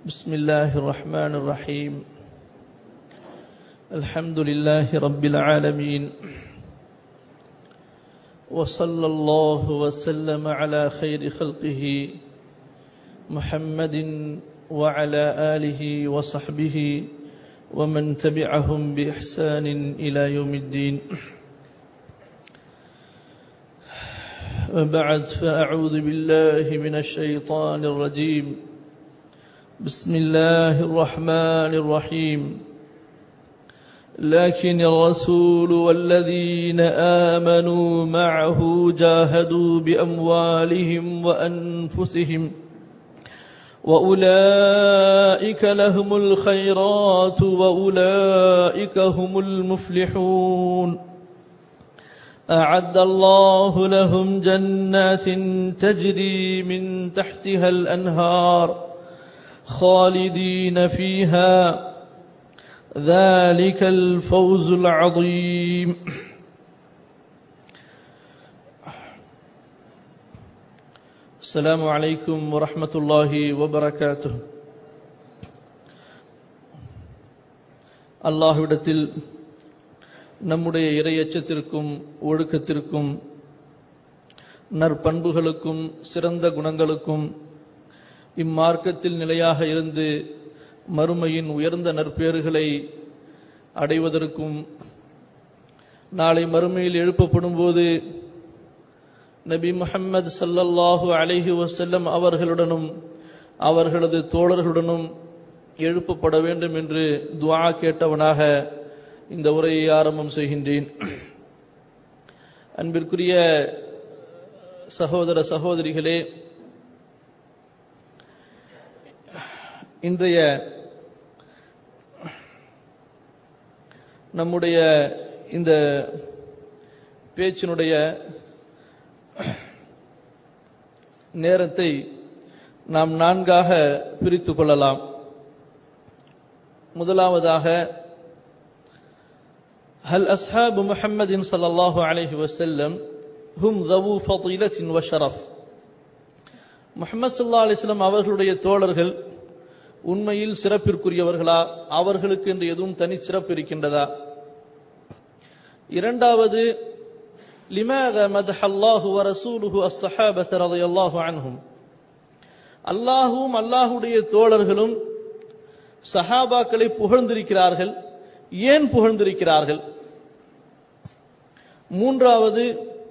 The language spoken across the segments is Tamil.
بسم الله الرحمن الرحيم الحمد لله رب العالمين وصلى الله وسلم على خير خلقه محمد وعلى آله وصحبه ومن تبعهم بإحسان إلى يوم الدين وبعد فأعوذ بالله من الشيطان الرجيم بسم الله الرحمن الرحيم لكن الرسول والذين آمنوا معه جاهدوا بأموالهم وأنفسهم وأولئك لهم الخيرات وأولئك هم المفلحون أعد الله لهم جنات تجري من تحتها الأنهار خالدين فيها ذلك الفوز العظيم السلام عليكم ورحمة الله وبركاته அல்லாஹ்விடத்தில் நம்முடைய இரையச்சத்திற்கும் ஒழுக்கத்திற்கும் நற்பண்புகளுக்கும் சிறந்த குணங்களுக்கும் இம்மார்க்கத்தில் நிலையாக இருந்து மறுமையின் உயர்ந்த நற்பேறுகளை அடைவதற்கும் நாளை மறுமையில் எழுப்பப்படும் போது நபி முஹம்மது சல்லல்லாஹு அலைஹி வசல்லம் அவர்களுடனும் அவர்களது தோழர்களுடனும் எழுப்பப்பட வேண்டும் என்று துவா கேட்டவனாக இந்த உரையை ஆரம்பம் செய்கின்றேன் அன்பிற்குரிய சகோதர சகோதரிகளே இன்றைய நம்முடைய இந்த பேச்சினுடைய நேரத்தை நாம் நான்காக பிரித்து கொள்ளலாம் முதலாவதாக هل أصحاب محمد صلى الله عليه وسلم هم ذو فضيلة وشرف முஹம்மது சல்லா அலிஸ்லாம் அவர்களுடைய தோழர்கள் உண்மையில் சிறப்பிற்குரியவர்களா அவர்களுக்கு என்று எதுவும் தனி சிறப்பு இருக்கின்றதா இரண்டாவது لماذا مدح الله ورسوله الصحابة رضي الله عنهم அல்லாஹும் அல்லாஹுடைய தோழர்களும் சஹாபாக்களை புகழ்ந்திருக்கிறார்கள் ஏன் புகழ்ந்திருக்கிறார்கள் மூன்றாவது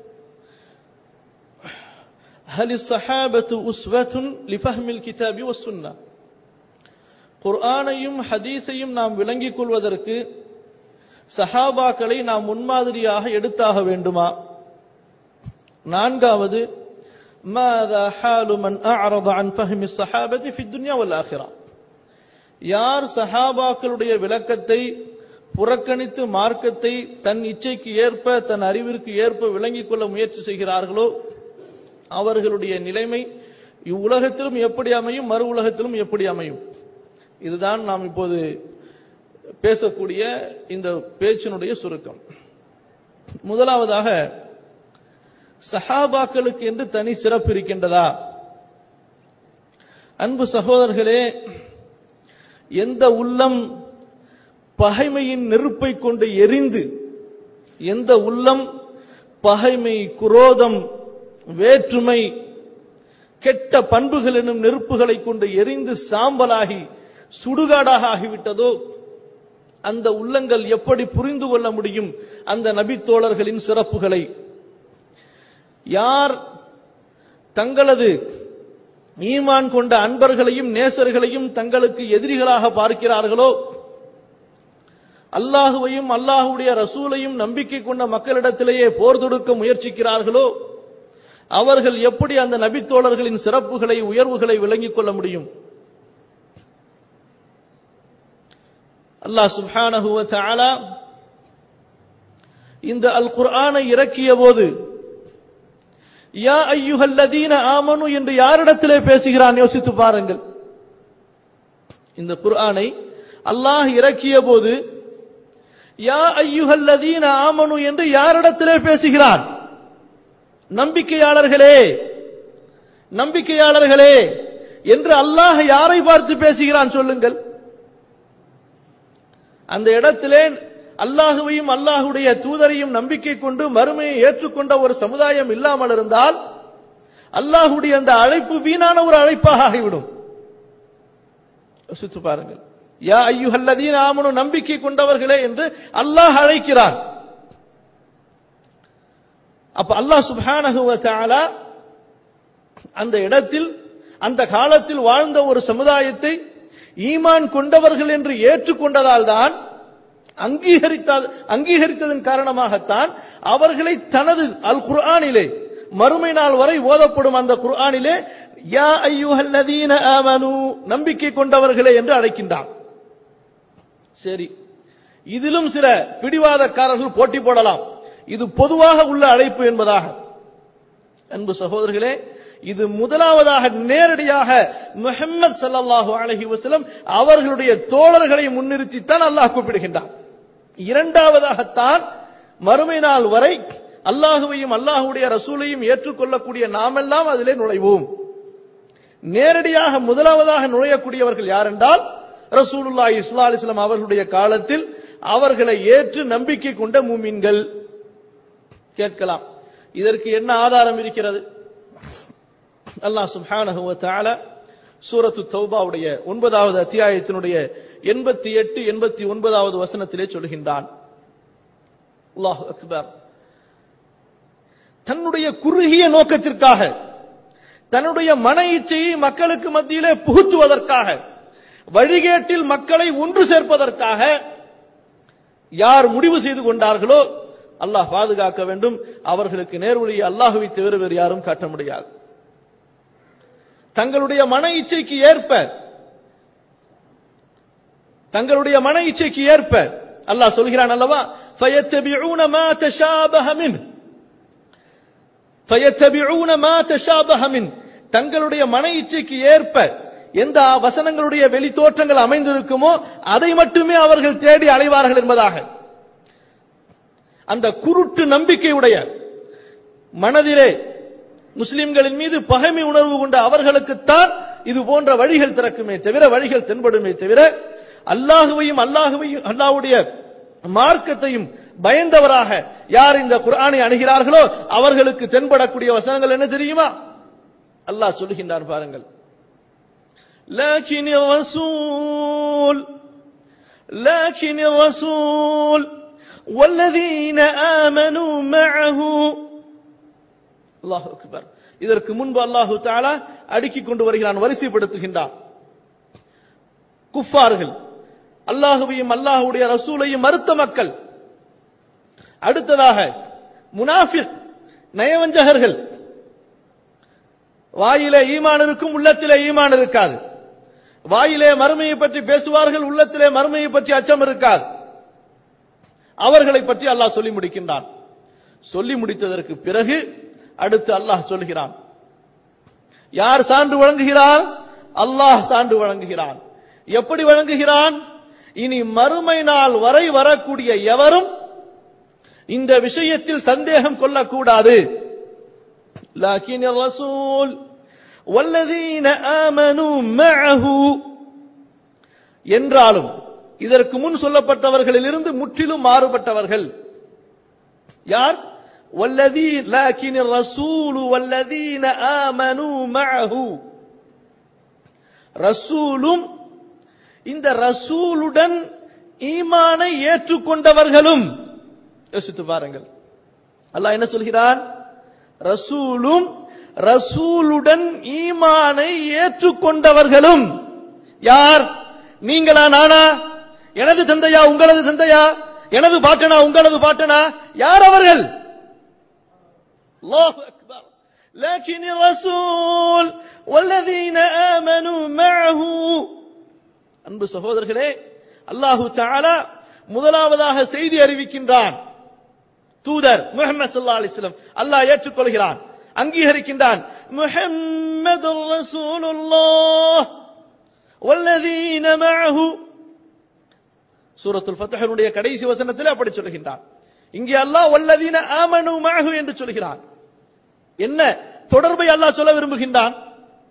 هل الصحابة أسوة لفهم الكتاب والسنة குர்ஆனையும் ஹதீஸையும் நாம் விளங்கிக் கொள்வதற்கு சஹாபாக்களை நாம் முன்மாதிரியாக எடுத்தாக வேண்டுமா நான்காவது ماذا حال من أعرض عن فهم الصحابة في الدنيا والآخرة யார் சஹாபாக்களுடைய விளக்கத்தை புறக்கணித்து மார்க்கத்தை தன் இச்சைக்கு ஏற்ப தன் அறிவிற்கு ஏற்ப விளங்கிக் கொள்ள முயற்சி செய்கிறார்களோ அவர்களுடைய நிலைமை இவ்வுலகத்திலும் எப்படி அமையும் மறு உலகத்திலும் எப்படி அமையும் இதுதான் நாம் இப்போது பேசக்கூடிய இந்த பேச்சினுடைய சுருக்கம் முதலாவதாக சஹாபாக்களுக்கு என்று தனி சிறப்பு இருக்கின்றதா அன்பு சகோதரர்களே எந்த உள்ளம் பகைமையின் நெருப்பை கொண்டு எரிந்து எந்த உள்ளம் பகைமை குரோதம் வேற்றுமை கெட்ட பண்புகள் எனும் நெருப்புகளை கொண்டு எரிந்து சாம்பலாகி சுடுகாடாக ஆகிவிட்டதோ அந்த உள்ளங்கள் எப்படி புரிந்து கொள்ள முடியும் அந்த நபித்தோழர்களின் சிறப்புகளை யார் தங்களது ஈமான் கொண்ட அன்பர்களையும் நேசர்களையும் தங்களுக்கு எதிரிகளாக பார்க்கிறார்களோ அல்லாஹுவையும் அல்லாஹுடைய ரசூலையும் நம்பிக்கை கொண்ட மக்களிடத்திலேயே போர் தொடுக்க முயற்சிக்கிறார்களோ அவர்கள் எப்படி அந்த நபித்தோழர்களின் சிறப்புகளை உயர்வுகளை விளங்கிக் கொள்ள முடியும் அல்லாஹ் சுப்ஹானஹு வ தஆலா இந்த அல் குர்ஆனை இறக்கிய போது யா ஐயுஹல்லதீன ஆமனு என்று யாரிடத்திலே பேசுகிறான் யோசித்து பாருங்கள் இந்த குர்ஆனை அல்லாஹ் இறக்கிய போது யா ஐயுஹல்லதீன ஆமனு என்று யாரிடத்திலே பேசுகிறான் நம்பிக்கையாளர்களே நம்பிக்கையாளர்களே என்று அல்லாஹ் யாரை பார்த்து பேசுகிறான் சொல்லுங்கள் அந்த இடத்திலே அல்லாஹுவையும் அல்லாஹுடைய தூதரையும் நம்பிக்கை கொண்டு மறுமையை ஏற்றுக்கொண்ட ஒரு சமுதாயம் இல்லாமல் இருந்தால் அல்லாஹுடைய அந்த அழைப்பு வீணான ஒரு அழைப்பாக ஆகிவிடும் யோசித்து பாருங்கள் யா ஐயுஹல்லதீன ஆமனு நம்பிக்கை கொண்டவர்களே என்று அல்லாஹ் அழைக்கிறான் அப்ப அல்லாஹ் சுப்ஹானஹு வ தஆலா அந்த இடத்தில் அந்த காலத்தில் வாழ்ந்த ஒரு சமுதாயத்தை ஈமான் கொண்டவர்கள் என்று ஏற்றுக்கொண்டதால் தான் அங்கீகரித்த அங்கீகரித்ததன் காரணமாகத்தான் அவர்களை தனது அல் குர்ஆனிலே மறுமை நாள் வரை ஓதப்படும் அந்த குர்ஆனிலே யா ஐயுஹல்லதீன ஆமனு நம்பிக்கை கொண்டவர்களே என்று அழைக்கின்றான் சரி இதிலும் சில பிடிவாதக்காரர்கள் போட்டி போடலாம் இது பொதுவாக உள்ள அழைப்பு என்பதாக அன்பு சகோதரர்களே இது முதலாவதாக நேரடியாக முஹம்மது ஸல்லல்லாஹு அலைஹி வஸல்லம் அவர்களுடைய தோழர்களை முன்னிறுத்தித்தான் அல்லாஹ் கூப்பிடுகின்றான் இரண்டாவதாகத்தான் மறுமை நாள் வரை அல்லாஹுவையும் அல்லாஹுடைய ரசூலையும் ஏற்றுக்கொள்ளக்கூடிய நாமெல்லாம் அதிலே நுழைவோம் நேரடியாக முதலாவதாக நுழையக்கூடியவர்கள் யார் என்றால் ரசூலுல்லாஹி ஸல்லல்லாஹு அலைஹி வஸல்லம் அவர்களுடைய காலத்தில் அவர்களை ஏற்று நம்பிக்கை கொண்ட மூமின்கள் கேட்கலாம் இதற்கு என்ன ஆதாரம் இருக்கிறது அல்லாஹ் சுப்ஹானஹு வ தஆலா சூரத்து தௌபாவுடைய ஒன்பதாவது அத்தியாயத்தினுடைய எண்பத்தி எட்டு எண்பத்தி ஒன்பதாவது வசனத்திலே சொல்கின்றான் அல்லாஹ் அக்பர் தன்னுடைய குறுகிய நோக்கத்திற்காக தன்னுடைய மன இச்சையை மக்களுக்கு மத்தியிலே புகுத்துவதற்காக வழிகேட்டில் மக்களை ஒன்று சேர்ப்பதற்காக யார் முடிவு செய்து கொண்டார்களோ அல்லாஹ் பாதுகாக்க வேண்டும் அவர்களுக்கு நேர்வழியை அல்லாஹுவை தவிர வேறு யாரும் காட்ட முடியாது தங்களுடைய மன இச்சைக்கு ஏற்ப தங்களுடைய மன இச்சைக்கு ஏற்ப அல்லாஹ் சொல்கிறான் அல்லவா فَيَتَّبِعُونَ مَا تَشَابَهَ مِنْهُ فَيَتَّبِعُونَ مَا تَشَابَهَ مِنْهُ தங்களுடைய மன இச்சைக்கு ஏற்ப எந்த வசனங்களுடைய வெளி தோற்றங்கள் அமைந்திருக்குமோ அதை மட்டுமே அவர்கள் தேடி அலைவார்கள் என்பதாக அந்த குருட்டு நம்பிக்கையுடைய மனதிலே முஸ்லிம்களின் மீது பகைமை உணர்வு கொண்ட அவர்களுக்குத்தான் இது போன்ற வழிகள் திறக்குமே தவிர வழிகள் தென்படுமே தவிர அல்லாஹுவையும் அல்லாஹுவையும் அல்லாஹ்வுடைய மார்க்கத்தையும் பயந்தவராக யார் இந்த குர்ஆனை அணுகிறார்களோ அவர்களுக்கு தென்படக்கூடிய வசனங்கள் என்ன தெரியுமா அல்லாஹ் சொல்லுகின்றான் பாருங்கள் لكن الرسول لكن الرسول والذين آمنوا معه அல்லாஹ் அக்பர் இதற்கு முன்பு அல்லாஹு தாலா அடுக்கிக் கொண்டு வருகிறான் வரிசைப்படுத்துகின்றான் குஃபார்கள் அல்லாஹுவையும் அல்லாஹுடைய ரசூலையும் மறுத்த மக்கள் அடுத்ததாக முனாஃபிக் நயவஞ்சகர்கள் வாயிலே ஈமான் இருக்கும் உள்ளத்திலே ஈமான் இருக்காது வாயிலே மறுமையை பற்றி பேசுவார்கள் உள்ளத்திலே மறுமையை பற்றி அச்சம் இருக்காது அவர்களை பற்றி அல்லாஹ் சொல்லி முடிக்கின்றான் சொல்லி முடித்ததற்கு பிறகு அடுத்து அல்லாஹ் சொல்கிறான் யார் சான்று வழங்குகிறார் அல்லாஹ் சான்று வழங்குகிறான் எப்படி வழங்குகிறான் இனி மறுமை நாள் வரை வரக்கூடிய எவரும் இந்த விஷயத்தில் சந்தேகம் கொள்ளக்கூடாது لكن الرسول والذين آمنوا معه என்றாலும் இதற்கு முன் சொல்லப்பட்டவர்களிலிருந்து முற்றிலும் மாறுபட்டவர்கள் யார் والذي لكن الرسول والذين آمنوا معه ரசூலும் இந்த ரசூலுடன் ஈமானை ஏற்றுக்கொண்டவர்களும் யோசித்து பாருங்கள் அல்லாஹ் என்ன சொல்கிறான் ரசூலும் ரசூலுடன் ஈமானை ஏற்றுக்கொண்டவர்களும் யார் நீங்களா நானா எனது தந்தையா உங்களது தந்தையா எனது பாட்டனா உங்களது பாட்டனா யார் அவர்கள் الله أكبر لكن الرسول والذين آمنوا معه அன்பு சகோதரர்களே அல்லாஹு தஆலா முதலாவதாக செய்தி அறிவிக்கின்றான் தூதர் முஹம்மது ஸல்லல்லாஹு அலைஹி வஸல்லம் அல்லாஹ் ஏற்றுக்கொள்கிறான் அங்கீகரிக்கின்றான் முஹம்மது ரசூலுல்லாஹ் والذين معه சூரத்துல் ஃபத்ஹினுடைய கடைசி வசனத்தில் அப்படி சொல்கின்றான் இங்கே அல்லாஹ் வல்லதீன ஆமனு மஅஹு என்று சொல்கிறான் என்ன தொடர்பை அல்லாஹ் சொல்ல விரும்புகின்றான்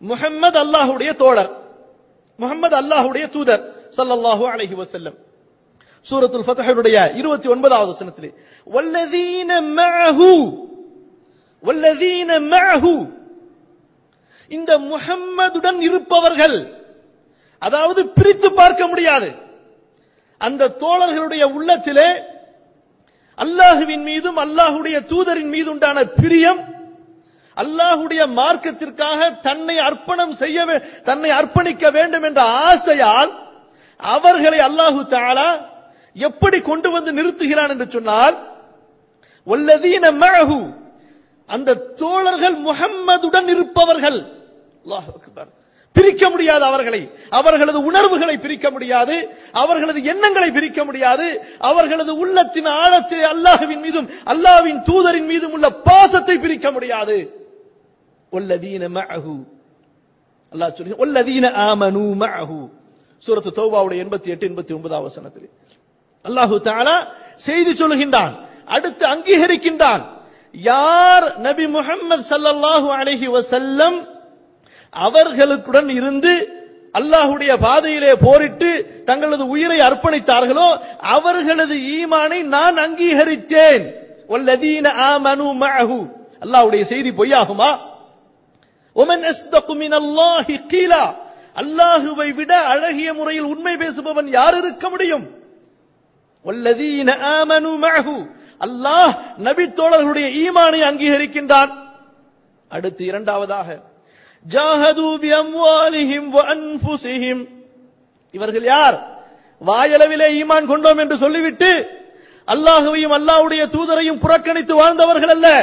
முஹம்மது அல்லாஹ்வுடைய தோழர் முஹம்மது அல்லாஹ்வுடைய தூதர் ஸல்லல்லாஹு அலைஹி வஸல்லம் சூரத்துல் ஃபத்ஹுடைய 29வது வசனத்திலே வல்லதீன மஅஹு வல்லதீன மஅஹு இந்த முஹம்மதுடன் இருப்பவர்கள் அதாவது பிரித்து பார்க்க முடியாது அந்த தோழர்களுடைய உள்ளத்திலே அல்லாஹுவின் மீதும் அல்லாஹுடைய தூதரின் மீது உண்டான பிரியம் அல்லாஹுடைய மார்க்கத்திற்காக தன்னை அர்ப்பணம் செய்ய வே- தன்னை அர்ப்பணிக்க வேண்டும் என்ற ஆசையால் அவர்களை அல்லாஹு தஆலா எப்படி கொண்டு வந்து நிறுத்துகிறான் என்று சொன்னால் வல்லதீன மஅஹு அந்த தோழர்கள் முஹம்மதுடன் இருப்பவர்கள் அல்லாஹ் அக்பர் பிரிக்க முடியாது அவர்களை அவர்களது உணர்வுகளை பிரிக்க முடியாது அவர்களது எண்ணங்களை பிரிக்க முடியாது அவர்களது உள்ளத்தின் ஆழத்திலே அல்லாஹ்வின் மீதும் அல்லாஹ்வின் தூதரின் மீதும் உள்ள பாசத்தை பிரிக்க முடியாது வல்லதீன மஅஹு அல்லாஹ் சொல்லி வல்லதீன ஆமனு மஅஹு சூரத்து தௌபாவுடைய 88 89 வசனத்தில் அல்லாஹு தஆலா செய்தி சொல்லுகின்றான் அடுத்து அங்கீகரிக்கின்றான் யார் நபி முஹம்மது ஸல்லல்லாஹு அலைஹி வஸல்லம் அவர்களுடன் இருந்து அல்லாஹுடைய பாதையிலே போரிட்டு தங்களது உயிரை அர்ப்பணித்தார்களோ அவர்களது ஈமானை நான் அங்கீகரித்தேன் வல்லதீன ஆமனு மஅஹு அல்லாஹ்வுடைய செய்தி பொய்யாகுமா ஒமன் அஸ்தகு மினல்லாஹி கீலா அல்லாஹுவை விட அழகிய முறையில் உண்மை பேசுபவன் யார் இருக்க முடியும் வல்லதீன ஆமனு மஅஹு அல்லாஹ் நபி தோழர்களுடைய ஈமானை அங்கீகரிக்கின்றான் அடுத்து இரண்டாவதாக ஜாஹது பிஅம்வாலிஹிம் வஅன்ஃபுஸிஹிம் இவர்கள் யார் வாயளவிலே ஈமான் கொண்டோம் என்று சொல்லிவிட்டு அல்லாஹுவையும் அல்லாஹ்வுடைய தூதரையும் புறக்கணித்து வாழ்ந்தவர்கள் அல்ல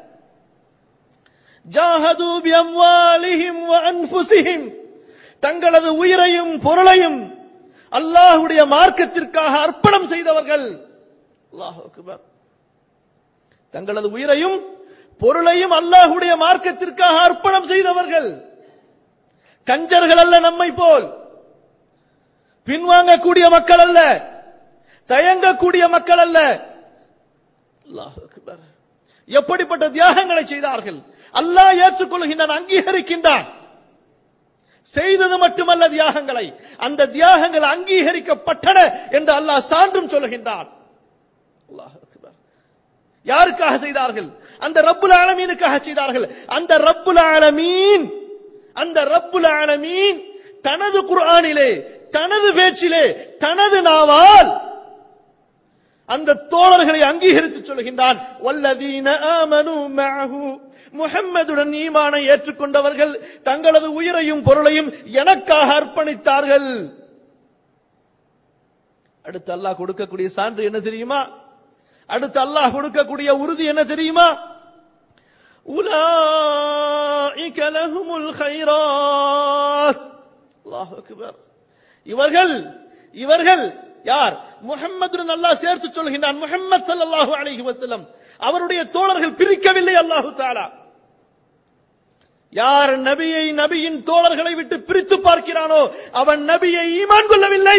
ஜாஹது பிஅம்வாலிஹிம் வஅன்ஃபுஸிஹிம் தங்களது உயிரையும் பொருளையும் அல்லாஹ்வுடைய மார்க்கத்திற்காக அர்ப்பணம் செய்தவர்கள் அல்லாஹ் அக்பர் தங்களது உயிரையும் பொருளையும் அல்லாஹ்வுடைய மார்க்கத்திற்காக அர்ப்பணம் செய்தவர்கள் கஞ்சர்கள் அல்ல நம்மை போல் பின்வாங்கக்கூடிய மக்கள் அல்ல தயங்கக்கூடிய மக்கள் அல்ல அல்லாஹ் அக்பர் எப்படிப்பட்ட தியாகங்களை செய்தார்கள் அல்லாஹ் ஏற்றுக்கொள்கின்றான் அங்கீகரிக்கின்றான் செய்தது மட்டுமல்ல தியாகங்களை அந்த தியாகங்கள் அங்கீகரிக்கப்பட்டன என்று அல்லாஹ் சான்றும் சொல்கின்றான் அல்லாஹ் அக்பர் யாருக்காக செய்தார்கள் அந்த ரப்புல் ஆலமீனுக்காக செய்தார்கள் அந்த ரப்புல் ஆலமீன் அந்த ரப்புல் ஆலமீன் தனது குர்ஆனிலே தனது பேச்சிலே தனது நாவால் அந்த தோழர்களை அங்கீகரித்து சொல்கின்றான் வல்லதீன ஆமனு மஅஹு முஹம்மதுடன் ஈமானை ஏற்றுக்கொண்டவர்கள் தங்களது உயிரையும் பொருளையும் எனக்காக அர்ப்பணித்தார்கள் அடுத்து அல்லாஹ் கொடுக்கக்கூடிய சான்று என்ன தெரியுமா அடுத்து அல்லாஹ் கொடுக்கக்கூடிய உறுதி என்ன தெரியுமா உலாஇக லஹுமுல் கைராத் அல்லாஹ் அக்பர் இவர்கள் இவர்கள் யார் முஹம்மதுடன் அல்லாஹ் சேர்த்து சொல்கின்றான் முஹம்மது ஸல்லல்லாஹு அலைஹி வஸல்லம் அவருடைய தோழர்கள் பிரிக்கவில்லை அல்லாஹு தஆலா யார் நபியை நபியின் தோழர்களை விட்டு பிரித்து பார்க்கிறானோ அவன் நபியை ஈமான் கொள்ளவில்லை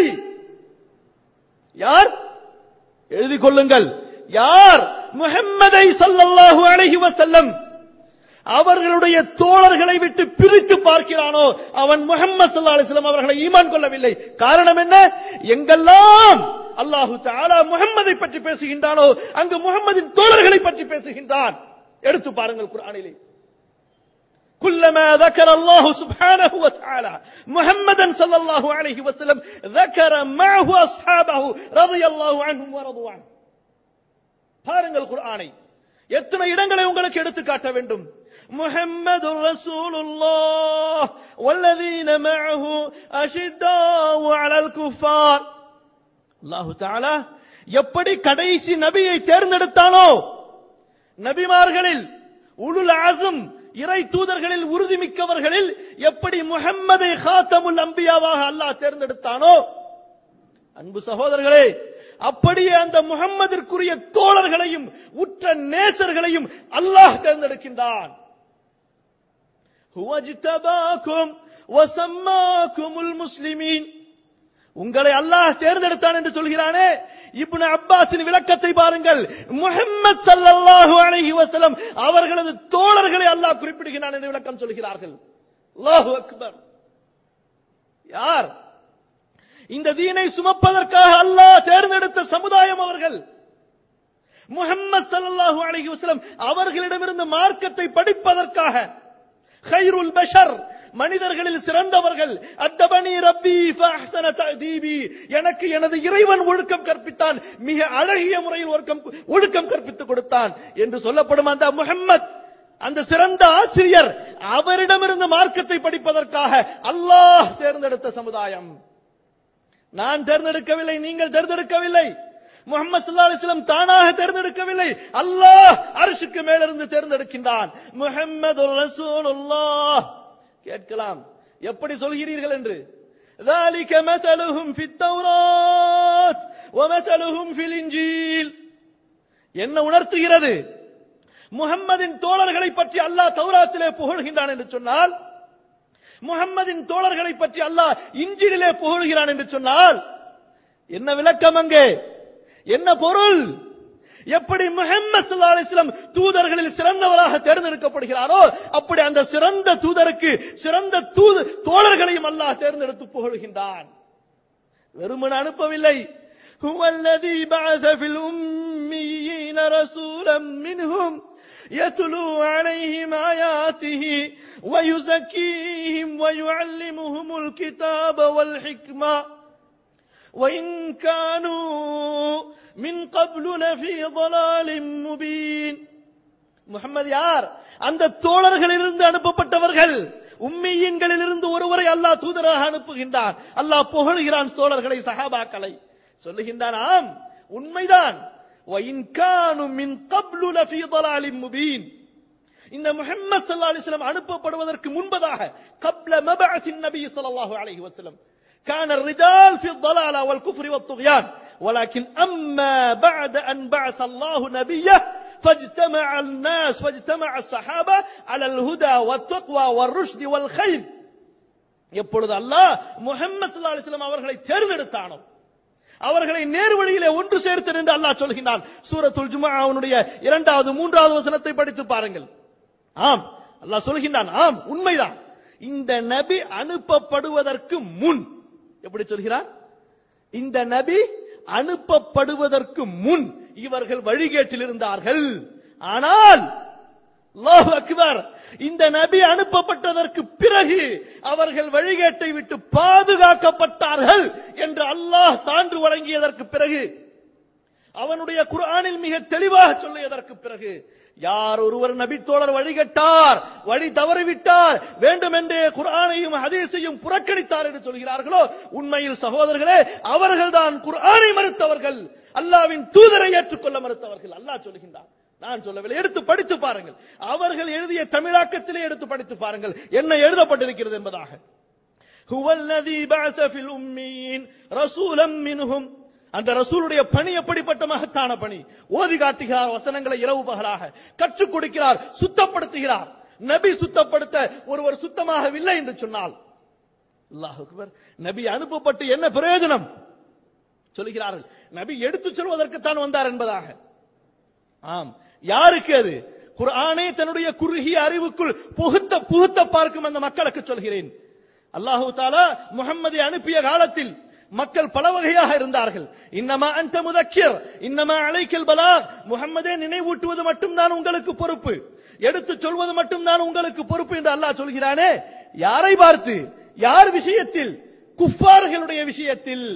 யார் எழுதி கொள்ளுங்கள் யார் முஹம்மதை ஸல்லல்லாஹு அலைஹி வஸல்லம் அவர்களுடைய தோழர்களை விட்டு பிரித்து பார்க்கிறானோ அவன் முஹம்மது ஸல்லல்லாஹு அலைஹி வஸல்லம் அவர்களை ஈமான் கொள்ளவில்லை காரணம் என்ன எங்கெல்லாம் அல்லாஹு தஆலா முஹம்மதை பற்றி பேசுகின்றானோ அங்கு முஹம்மதின் தோழர்களை பற்றி பேசுகின்றான் எடுத்து பாருங்கள் குர்ஆனிலே كلما ذكر الله سبحانه وتعالى محمدا صلى الله عليه وسلم ذكر معه أصحابه رضي الله عنهم ورضوا عنه பாருங்கள் குர்ஆனை எத்தனை இடங்களை உங்களுக்கு எடுத்து காட்ட வேண்டும் محمد رسول الله والذين معه أشداء على الكفار அல்லாஹு தாலா எப்படி கடைசி நபியை தேர்ந்தெடுத்தானோ நபிமார்களில் உலுல் ஆசும் இறை தூதர்களில் உறுதிமிக்கவர்களில் எப்படி முஹம்மதை ஹாத்தமுல் அம்பியாவாக அல்லாஹ் தேர்ந்தெடுத்தானோ அன்பு சகோதரர்களே அப்படியே அந்த முகம்மதிற்குரிய தோழர்களையும் உற்ற நேசர்களையும் அல்லாஹ் தேர்ந்தெடுக்கின்றான் முஸ்லிமீன் உங்களை அல்லாஹ் தேர்ந்தெடுத்தான் என்று சொல்கிறானே இப்னு அப்பாஸின் விளக்கத்தை பாருங்கள் முஹம்மது ஸல்லல்லாஹு அலைஹி வஸல்லம் அவர்களது தோழர்களை அல்லாஹ் குறிப்பிடுகிறான் என்று விளக்கம் சொல்கிறார்கள் அல்லாஹு அக்பர் யார் இந்த தீனை சுமப்பதற்காக அல்லாஹ் தேர்ந்தெடுத்த சமுதாயம் அவர்கள் முஹம்மது ஸல்லல்லாஹு அலைஹி வஸல்லம் அவர்களிடமிருந்து மார்க்கத்தை படிப்பதற்காக خيرுல் பஷர் மனிதர்களில் சிறந்தவர்கள் அத்தபனி ரப்பி ஃபஅஹ்ஸன தஅதீபி எனக்கு எனது இறைவன் ஒழுக்கம் கற்பித்தான் மிக அழகிய முறையில் ஒழுக்கம் ஒழுக்கம் கற்பித்துக் கொடுத்தான் என்று சொல்லப்படும் அந்த முஹம்மத் அந்த சிறந்த ஆசிரியர் அவரிடமிருந்து மார்க்கத்தை படிப்பதற்காக அல்லாஹ் தேர்ந்தெடுத்த சமுதாயம் நான் தேர்ந்தெடுக்கவில்லை நீங்கள் தேர்ந்தெடுக்கவில்லை முகமது சல்லா அலிஸ்லம் தானாக தேர்ந்தெடுக்கவில்லை அல்லாஹ் அரிசுக்கு மேலிருந்து தேர்ந்தெடுக்கின்றான் முஹம்மது ரசூலுல்லாஹ் கேட்கலாம் எப்படி சொல்கிறீர்கள் என்று ذلك مثلهم في التوراة ومثلهم في الإنجيل என்ன உணர்த்துகிறது முகம்மதின் தோழர்களை பற்றி அல்லாஹ் தௌராத்திலே புகழ்கின்றான் என்று சொன்னால் முகம்மதின் தோழர்களை பற்றி அல்லாஹ் இஞ்சிலே புகழ்கிறான் என்று சொன்னால் என்ன விளக்கம் அங்கே என்ன பொருள் எப்படி முஹம்மது ஸல்லல்லாஹு அலைஹி வஸல்லம் தூதர்களில் சிறந்தவராக தேர்ந்தெடுக்கப்படுகிறாரோ அப்படி அந்த சிறந்த தூதருக்கு சிறந்த தூது தோழர்களையும் அல்லாஹ் தேர்ந்தெடுத்து புகழ்கின்றான் வெறுமன அனுப்பவில்லை هو الذي بعث في الأميين رسولا منهم يتلو عليهم آياته ويزكيهم ويعلمهم الكتاب والحكمة وإن كانوا من قبل لفي ضلال مبين முகமது யார் அந்த தோழர்களிலிருந்து அனுப்பப்பட்டவர்கள் உம்மியன்களிலிருந்து ஒருவரை அல்லாஹ் தூதராக அனுப்புகின்றான் அல்லாஹ் புகழ்கிறான் தோழர்களை சஹாபாக்களை சொல்லுகின்றான் ஆம் உண்மைதான் وَإِنْ كَانُوا مِنْ قَبْلُ لَفِي ضَلَالٍ مُبِينٍ இந்த முஹம்மது ஸல்லல்லாஹு அலைஹி வஸல்லம் அனுப்பப்படுவதற்கு முன்பதாக قبل مبعث النبي صلى الله عليه وسلم كان الرجال في الضلالة والكفر والطغيان ولكن أما بعد أن بعث الله نبيه فاجتمع الناس واجتمع الصحابة على الهدى والتقوى والرشد والخير எப்பொழுது அல்லாஹ் முஹம்மது ஸல்லல்லாஹு அலைஹி வஸல்லம் அவர்களை தேர்ந்தெடுத்தானோ அவர்களை நேர்வழியிலே ஒன்று சேர்த்தன் என்று அல்லாஹ் சொல்கின்றான் சூரத்துல் ஜுமாவுடைய இரண்டாவது மூன்றாவது வசனத்தை படித்து பாருங்கள் ஆம் அல்லாஹ் சொல்கின்றான் ஆம் உண்மைதான் இந்த நபி அனுப்பப்படுவதற்கு முன் எப்படி சொல்கிறான் இந்த நபி அனுப்பப்படுவதற்கு முன் இவர்கள் வழிகேட்டில் இருந்தார்கள் ஆனால் அல்லாஹ் அக்பர் இந்த நபி அனுப்பப்பட்டதற்கு பிறகு அவர்கள் வழிகேட்டை விட்டு பாதுகாக்கப்பட்டார்கள் என்று அல்லாஹ் சான்று வழங்கியதற்கு பிறகு அவனுடைய குர்ஆனில் மிக தெளிவாக சொல்லியதற்கு பிறகு யார் ஒருவர் நபித்தோழர் வழிகட்டார் வழி தவறிவிட்டார் வேண்டுமென்றே குர்ஆனையும் ஹதீஸையும் புறக்கணித்தார் என்று சொல்கிறார்களோ உண்மையில் சகோதரர்களே அவர்கள்தான் குர்ஆனை மறுத்தவர்கள் அல்லாவின் தூதரை ஏற்றுக்கொள்ள மறுத்தவர்கள் அல்லாஹ் சொல்கின்றான் நான் சொல்லவில்லை எடுத்து படித்து பாருங்கள் அவர்கள் எழுதிய தமிழாக்கத்திலே எடுத்து படித்து பாருங்கள் என்ன எழுதப்பட்டிருக்கிறது என்பதாக هو الذي بعث في الأميين رسولا منهم அந்த ரசூலுடைய பணி எப்படிப்பட்ட மகத்தான பணி ஓதி காட்டுகிறார் வசனங்களை இரவு பகலாக கற்றுக் கொடுக்கிறார் சுத்தப்படுத்துகிறார் நபி சுத்தப்படுத்த ஒருவர் சுத்தமாகவில்லை என்று சொன்னால் அல்லாஹ் அக்பர் நபி அனுப்பப்பட்டு என்ன பிரயோஜனம் சொல்லுகிறார்கள் நபி எடுத்துச் சொல்வதற்குத்தான் வந்தார் என்பதாக ஆம் யாருக்கு அது குர்ஆனே தன்னுடைய குறுகிய அறிவுக்குள் புகுத்த புகுத்த பார்க்கும் அந்த மக்களுக்கு சொல்கிறேன் அல்லாஹு தாலா முகம்மதை அனுப்பிய காலத்தில் மக்கள் பல வகையாக இருந்தார்கள் இன்னமா அந்த முதக்கிர் இன்னமா அழைக்கல் பலா முகம்மதே நினைவூட்டுவது மட்டும்தான் உங்களுக்கு பொறுப்பு எடுத்து சொல்வது மட்டும்தான் உங்களுக்கு பொறுப்பு என்று அல்லாஹ் சொல்கிறானே யாரை பார்த்து யார் விஷயத்தில் குஃபார்களுடைய விஷயத்தில்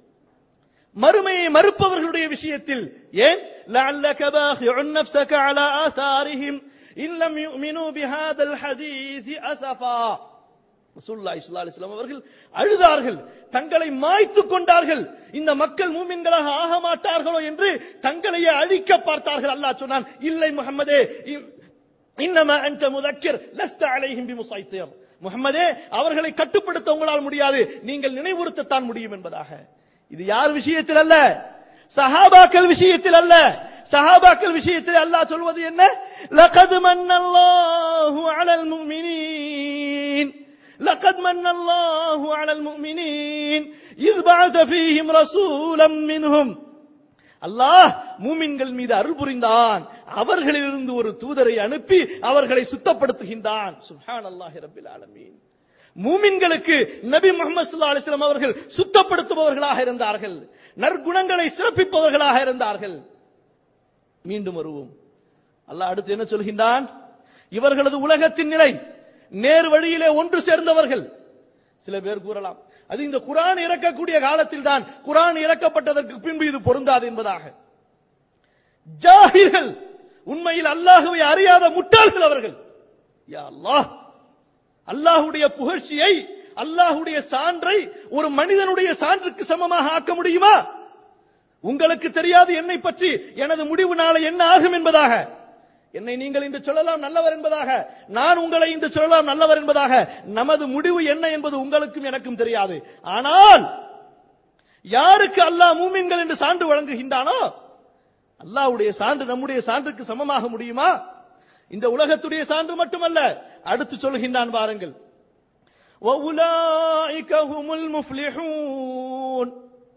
மறுமையை மறுப்பவர்களுடைய விஷயத்தில் ஏன் لعلك باخع نفسك على آثارهم إن لم يؤمنوا بهذا الحديث أسفا ரசூலுல்லாஹி ஸல்லல்லாஹு அலைஹி வஸல்லம் அவர்கள் அழுதார்கள் தங்களை மாய்த்து கொண்டார்கள் இந்த மக்கள் மூமின்களாக ஆக மாட்டார்களோ என்று தங்களையே அழிக்க பார்த்தார்கள் அல்லாஹ் சொன்னான் இல்லை முஹம்மதே இன்னமா அன்த முதக்கிர் லஸ்த அலைஹிம் பிமுசைத்திர் முஹம்மதே அவர்களை கட்டுப்படுத்த உங்களால் முடியாது நீங்கள் நினைவுறுத்தத்தான் முடியும் என்பதாக இது யார் விஷயத்தில் அல்ல சஹாபாக்கள் விஷயத்தில் அல்ல சஹாபாக்கள் விஷயத்தில் அல்லாஹ் சொல்வது என்ன லகத் மன்னல்லாஹு அலல் முஃமினீன் لقد من الله على المؤمنين إذ بعث فيهم رسولا منهم அல்லாஹ் மூமின்கள் மீது அருள் புரிந்தான் அவர்களிலிருந்து ஒரு தூதரை அனுப்பி அவர்களை சுத்தப்படுத்துகின்றான் சுஹான் அல்லாஹி ரபில் ஆலமீன் மூமின்களுக்கு நபி முகமது ஸல்லல்லாஹு அலைஹி வஸல்லம் அவர்கள் சுத்தப்படுத்துபவர்களாக இருந்தார்கள் நற்குணங்களை சிறப்பிப்பவர்களாக இருந்தார்கள் மீண்டும் வருவோம் அல்லாஹ் அடுத்து என்ன சொல்கின்றான் இவர்களது உலகத்தின் நிலை நேர் வழியிலே ஒன்று சேர்ந்தவர்கள் சில பேர் கூறலாம் அது இந்த குரான் இறக்கக்கூடிய காலத்தில் தான் குரான் இறக்கப்பட்டதற்கு பின்பு இது பொருந்தாது என்பதாக ஜாஹிர்கள் உண்மையில் அல்லாஹுவை அறியாத முட்டாள்கள் அவர்கள் யா அல்லாஹ் அல்லாஹுடைய புகழ்ச்சியை அல்லாஹுடைய சான்றை ஒரு மனிதனுடைய சான்றுக்கு சமமாக ஆக்க முடியுமா உங்களுக்கு தெரியாது என்னை பற்றி எனது முடிவு நாளை என்ன ஆகும் என்பதாக என்னை நீங்கள் இன்று சொல்லலாம் நல்லவர் என்பதாக நான் உங்களை இன்று சொல்லலாம் நல்லவர் என்பதாக நமது முடிவு என்ன என்பது உங்களுக்கும் எனக்கும் தெரியாது ஆனால் யாருக்கு அல்லாஹ் மூமின்கள் என்று சான்று வழங்குகின்றானோ அல்லாஹ்வுடைய சான்று நம்முடைய சான்றுக்கு சமமாக முடியுமா இந்த உலகத்துடைய சான்று மட்டுமல்ல அடுத்து சொல்கின்றான் பாருங்கள் وَأُولَئِكَ هُمُ الْمُفْلِحُونَ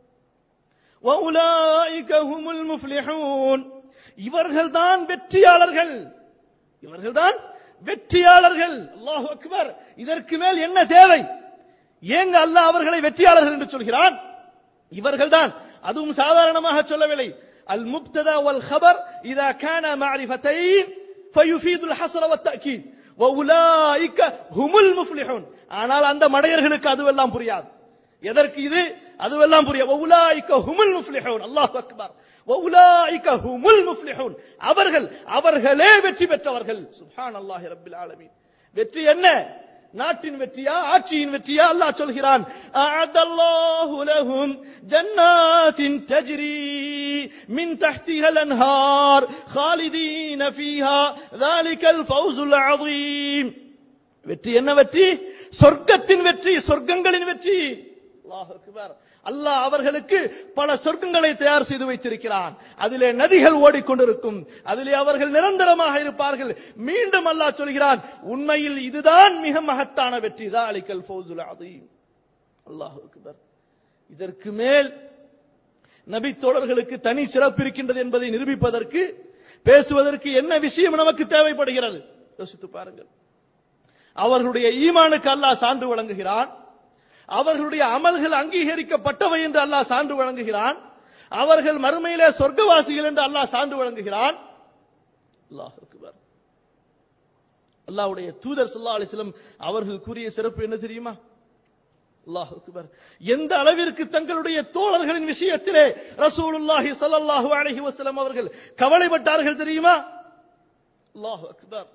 وَأُولَئِكَ هُمُ الْمُفْلِحُونَ இவர்கள்தான் வெற்றியாளர்கள் இவர்கள்தான் வெற்றியாளர்கள் அல்லாஹு அக்பர் இதற்கு மேல் என்ன தேவை ஏங்க அல்லாஹ் அவர்களை வெற்றியாளர்கள் என்று சொல்கிறான் இவர்கள்தான் அதுவும் சாதாரணமாக சொல்லவில்லை அல் முப்ததா வல் ஹபர் இதா கான மாரிஃபத்தைன் فيفيد الحصر والتأكيد وأولئك هم المفلحون ஆனால் அந்த மடையர்களுக்கு அதுவெல்லாம் புரியாது எதற்கு இது அதுவெல்லாம் புரியாது وأولئك هم المفلحون الله أكبر وأولئك هم المفلحون அவர்கள் அவர்களே வெற்றி பெற்றவர்கள் சுப்ஹான் அல்லாஹி ரப்பில் ஆலமீன் வெற்றி என்ன நாட்டின் வெற்றியா ஆட்சியின் வெற்றியா அல்லாஹ் சொல்கிறான் அஅதல்லாஹு லஹும் ஜன்னாத்தின் தஜ்ரி மின் தஹ்திஹல் அன்ஹார் خالدين فيها ذلك الفوز العظيم வெற்றி என்ன வெற்றி சொர்க்கத்தின் வெற்றி சொர்க்கங்களின் வெற்றி அல்லாஹ் அக்பர் அல்லாஹ் அவர்களுக்கு பல சொர்க்கங்களை தயார் செய்து வைத்திருக்கிறான் அதிலே நதிகள் ஓடிக்கொண்டிருக்கும் அதிலே அவர்கள் நிரந்தரமாக இருப்பார்கள் மீண்டும் அல்லாஹ் சொல்கிறான் உண்மையில் இதுதான் மிக மகத்தான வெற்றி தாலிக்கல் ஃபௌசுல் அதீம் அல்லாஹ் அக்பர் இதற்கு மேல் நபி தோழர்களுக்கு தனி சிறப்பு இருக்கின்றது என்பதை நிரூபிப்பதற்கு பேசுவதற்கு என்ன விஷயம் நமக்கு தேவைப்படுகிறது யோசித்து பாருங்கள் அவர்களுடைய ஈமானுக்கு அல்லாஹ் சான்று வழங்குகிறான் அவர்களுடைய அமல்கள் அங்கீகரிக்கப்பட்டவை என்று அல்லாஹ் சான்று வழங்குகிறான் அவர்கள் மறுமையிலே சொர்க்கவாசிகள் என்று அல்லாஹ் சான்று வழங்குகிறான் அல்லாஹ் அக்பர் அல்லாஹ்வுடைய தூதர் ஸல்லல்லாஹு அலைஹி வஸல்லம் அவர்கள் கூறிய சிறப்பு என்ன தெரியுமா அல்லாஹ் அக்பர் எந்த அளவிற்கு தங்களுடைய தோழர்களின் விஷயத்திலே ரசூலுல்லாஹி ஸல்லல்லாஹு அலைஹி வஸல்லம் அவர்கள் கவலைப்பட்டார்கள் தெரியுமா அல்லாஹ் அக்பர்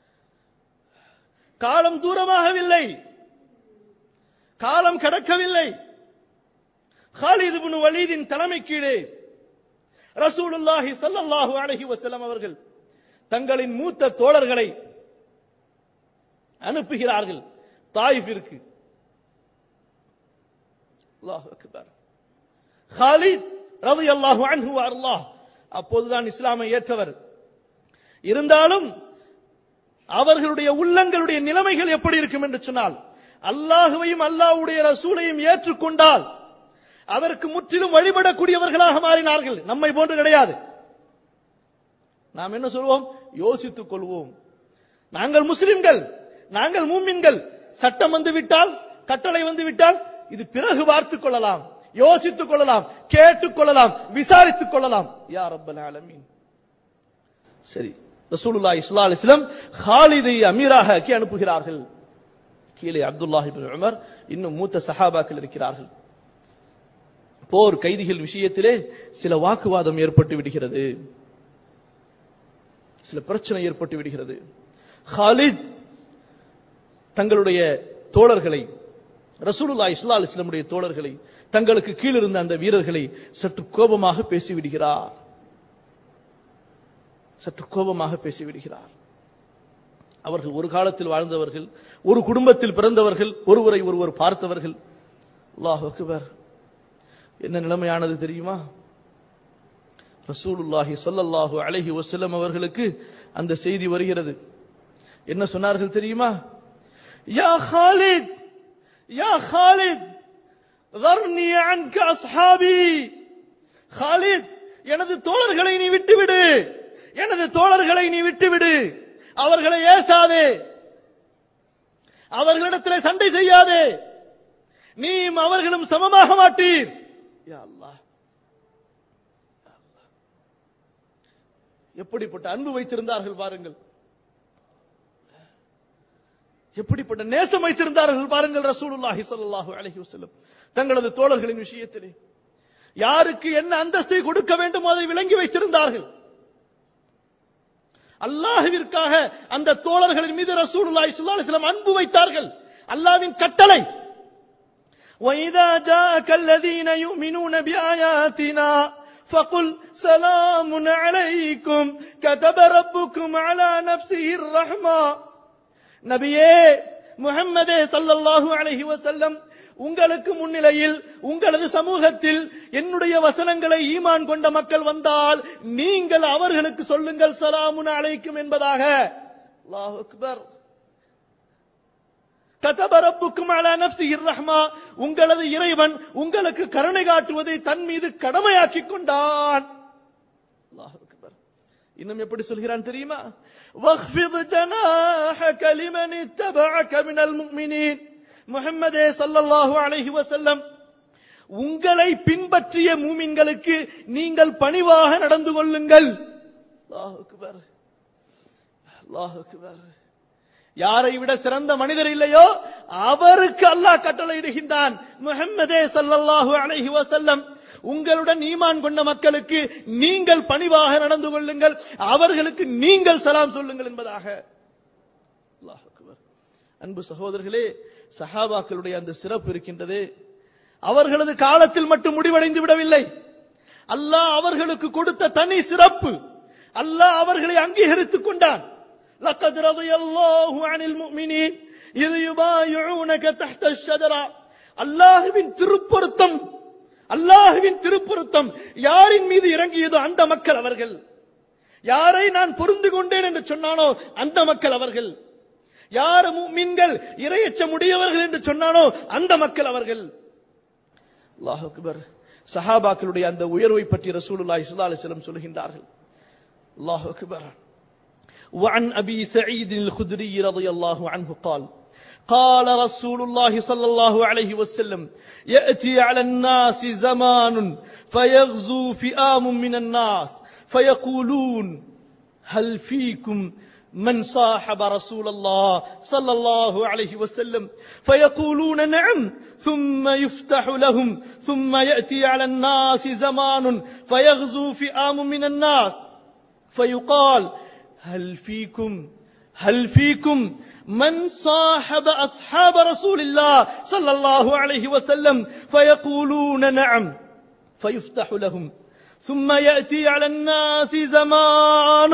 காலம் தூரமாகவில்லை காலம் கடக்கவில்லை ஹாலித் இப்னு வலீதின் தலைமை கீழே ரசூலுல்லாஹி ஸல்லல்லாஹு அலைஹி வஸல்லம் அவர்கள் தங்களின் மூத்த தோழர்களை அனுப்புகிறார்கள் தாயிஃபிற்கு அல்லாஹ் அக்பர் ஹாலித் ரலியல்லாஹு அன்ஹு அல்லாஹ் அப்போதுதான் இஸ்லாமை ஏற்றவர் இருந்தாலும் அவர்களுடைய உள்ளங்களுடைய நிலைமைகள் எப்படி இருக்கும் என்று சொன்னால் அல்லாஹுவையும் அல்லாஹ்வுடைய ரசூலையும் ஏற்றுக்கொண்டால் அதற்கு முற்றிலும் வழிபடக்கூடியவர்களாக மாறினார்கள் நம்மை போன்று கிடையாது நாம் என்ன சொல்வோம் யோசித்துக் கொள்வோம் நாங்கள் முஸ்லிம்கள் நாங்கள் மூமின்கள் சட்டம் வந்து விட்டால் கட்டளை வந்து விட்டால் இது பிறகு பார்த்துக் கொள்ளலாம் யோசித்துக் கொள்ளலாம் கேட்டுக் கொள்ளலாம் விசாரித்துக் கொள்ளலாம் யா ரப்பல் ஆலமீன் சரி ரசூலுல்லாஹி ஸல்லல்லாஹு அலைஹி வஸல்லம் ஹாலிதை அமீராக ஆக்கி அனுப்புகிறார்கள் கீழே அப்துல்லாஹ் இப்னு உமர் இன்னும் மூத்த சஹாபாக்கள் இருக்கிறார்கள் போர் கைதிகள் விஷயத்திலே சில வாக்குவாதம் ஏற்பட்டு விடுகிறது சில பிரச்சனை ஏற்பட்டு விடுகிறது ஹாலித் தங்களுடைய தோழர்களை ரசூலுல்லாஹி ஸல்லல்லாஹு அலைஹி வஸல்லமுடைய தோழர்களை தங்களுக்கு கீழ் இருந்த அந்த வீரர்களை சற்று கோபமாக பேசிவிடுகிறார் சற்று கோபமாக பேசிவிடுகிறார் அவர்கள் ஒரு காலத்தில் வாழ்ந்தவர்கள் ஒரு குடும்பத்தில் பிறந்தவர்கள் ஒருவரை ஒருவர் பார்த்தவர்கள் அல்லாஹ் அக்பர் என்ன நிலைமையானது தெரியுமா ரசூலுல்லாஹி ஸல்லல்லாஹு அலைஹி வஸல்லம் அவர்களுக்கு அந்த செய்தி வருகிறது என்ன சொன்னார்கள் தெரியுமா யா خالد யா خالد ذرني عنك اصحابي خالد எனது தோழர்களை நீ விட்டுவிடு எனது தோழர்களை நீ விட்டுவிடு அவர்களை ஏசாதே அவர்களிடத்திலே சண்டை செய்யாதே நீ அவர்களும் சமமாக மாட்டீர் யா அல்லாஹ் யா அல்லாஹ். எப்படிப்பட்ட அன்பு வைத்திருந்தார்கள் பாருங்கள் எப்படிப்பட்ட நேசம் வைத்திருந்தார்கள் பாருங்கள் ரசூலுல்லாஹி ஸல்லல்லாஹு அலைஹி வஸல்லம் தங்களது தோழர்களின் விஷயத்திலே யாருக்கு என்ன அந்தஸ்தை கொடுக்க வேண்டுமோ அதை விளங்கி வைத்திருந்தார்கள் அல்லாஹ்விற்காக அந்த தோழர்களின் மீது ரசூலுல்லாஹி ஸல்லல்லாஹு அலைஹி வஸல்லம் அன்பு வைத்தார்கள் அல்லாஹ்வின் கட்டளை وَإِذَا جَاءَكَ الَّذِينَ يُؤْمِنُونَ بِآيَاتِنَا فَقُلْ سَلَامٌ عَلَيْكُمْ كَتَبَ رَبُّكُمْ عَلَى نَفْسِهِ الرَّحْمَةَ நபியே முஹம்மதே ஸல்லல்லாஹு அலைஹி வஸல்லம் உங்களுக்கு முன்னிலையில் உங்களது சமூகத்தில் என்னுடைய வசனங்களை ஈமான் கொண்ட மக்கள் வந்தால் நீங்கள் அவர்களுக்கு சொல்லுங்கள் சலாமுன் அலைக்கும் என்பதாக அல்லாஹ் அக்பர் கதப ரப்புக்கும் அலா நஃப்ஸிஹிர் ரஹ்மா உங்களது இறைவன் உங்களுக்கு கருணை காட்டுவதை தன் மீது கடமையாக்கிக் கொண்டான் அல்லாஹ் அக்பர் இன்னும் எப்படி சொல்கிறான் தெரியுமா வக்ஃபித் ஜனாஹக லிமன் இத்தபஅக மினல் முஃமினீன் முஹம்மதே ஸல்லல்லாஹு அலைஹி வஸல்லம் உங்களை பின்பற்றிய மூமின்களுக்கு நீங்கள் பணிவாக நடந்து கொள்ளுங்கள் அல்லாஹ் அக்பர் அல்லாஹ் அக்பர் யாரை விட சிறந்த மனிதர் இல்லையோ அவருக்கு அல்லாஹ் கட்டளையிடுகின்றான் முஹம்மதே ஸல்லல்லாஹு அலைஹி வஸல்லம் உங்களுடன் ஈமான் கொண்ட மக்களுக்கு நீங்கள் பணிவாக நடந்து கொள்ளுங்கள் அவர்களுக்கு நீங்கள் சலாம் சொல்லுங்கள் என்பதாக அல்லாஹ் அக்பர் அன்பு சகோதரர்களே சஹாபாக்களுடைய அந்த சிறப்பு இருக்கின்றது அவர்களது காலத்தில் மட்டும் முடிவடைந்து விடவில்லை அல்லாஹ் அவர்களுக்கு கொடுத்த தனி சிறப்பு அல்லாஹ் அவர்களை அங்கீகரித்துக் கொண்டான் لقد رضي الله عن المؤمنين إذ يبايعونك تحت الشجرة அல்லாஹுவின் திருப்பொருத்தம் அல்லாஹுவின் திருப்பொருத்தம் யாரின் மீது இறங்கியதோ அந்த மக்கள் அவர்கள் யாரை நான் பொருந்து கொண்டேன் என்று சொன்னானோ அந்த மக்கள் அவர்கள் யார் மீன்கள் இரையச்ச முடியவர்கள் என்று சொன்னானோ அந்த மக்கள் அவர்கள் அல்லாஹ் அக்பர் சஹாபாக்களுடைய அந்த உயர்வை பற்றி ரசூலுல்லாஹி ஸல்லல்லாஹு அலைஹி வஸல்லம் சொல்கின்றார்கள் அல்லாஹ் அக்பர் وعن ابي سعيد الخدري رضي الله عنه قال قال رسول الله صلى الله عليه وسلم ياتي على الناس زمان فيغزو فئام من الناس فيقولون هل فيكم من صاحب رسول الله صلى الله عليه وسلم فيقولون نعم ثم يفتح لهم ثم ياتي على الناس زمان فيغزو فئام من الناس فيقال هل فيكم هل فيكم من صاحب أصحاب رسول الله صلى الله عليه وسلم فيقولون نعم فيفتح لهم ثم يأتي على الناس زمان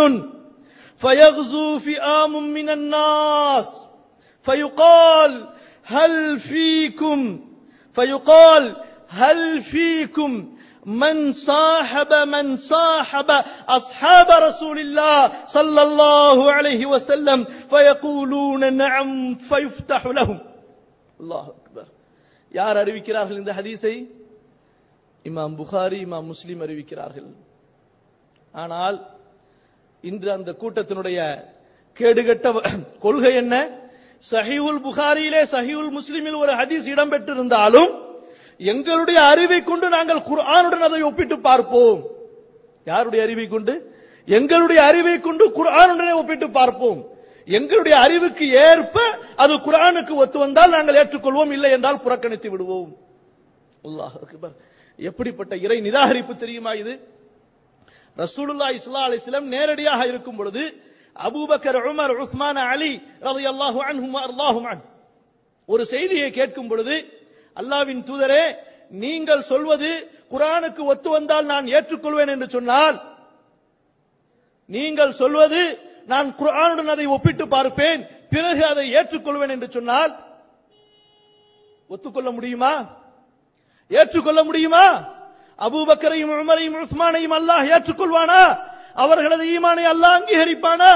فيغزو فئام من الناس فيقال هل فيكم فيقال هل فيكم من صاحب من صاحب أصحاب رسول الله صلى الله عليه وسلم فيقولون نعم فيفتح لهم الله أكبر யார் அறிவிக்கிறார்கள் இந்த ஹதீஸை இமாம் புகாரி இமாம் முஸ்லிம் அறிவிக்கிறார்கள் ஆனால் இன்று அந்த கூட்டத்தினுடைய கேடுகட்ட கொள்கை என்ன சஹிவுல் புகாரியிலே சஹிவுல் முஸ்லிமில் ஒரு ஹதீஸ் இடம்பெற்றிருந்தாலும் எங்களுடைய அறிவை கொண்டு நாங்கள் குர்ஆனுடன் அதை ஒப்பிட்டு பார்ப்போம் யாருடைய அறிவை கொண்டு எங்களுடைய அறிவை கொண்டு குர்ஆனுடனே ஒப்பிட்டு பார்ப்போம் எங்களுடைய அறிவுக்கு ஏற்ப அது குர்ஆனுக்கு ஒத்து வந்தால் நாங்கள் ஏற்றுக்கொள்வோம் இல்லை என்றால் புறக்கணித்து விடுவோம் அல்லாஹ் அக்பர் எப்படிப்பட்ட இறை நிராகரிப்பு தெரியுமா இது ரசூலுல்லாஹி ஸல்லல்லாஹு அலைஹி வஸல்லம் நேரடியாக இருக்கும் பொழுது அபூபக்கர் உமர் உஸ்மான் அலி ரலியல்லாஹு அன்ஹும் அல்லாஹும் அன் ஒரு செய்தியை கேட்கும் பொழுது அல்லாவின் தூதரே நீங்கள் சொல்வது குரானுக்கு ஒத்து வந்தால் நான் ஏற்றுக்கொள்வேன் என்று சொன்னால் நீங்கள் சொல்வது நான் குரானுடன் அதை ஒப்பிட்டு பார்ப்பேன் பிறகு அதை ஏற்றுக்கொள்வேன் என்று சொன்னால் ஒத்துக்கொள்ள முடியுமா ஏற்றுக்கொள்ள முடியுமா அபூபக்கரையும் உமரையும் உஸ்மானையும் அல்லாஹ் ஏற்றுக்கொள்வானா அவர்களது ஈமானை அல்லாஹ் அங்கீகரிப்பானா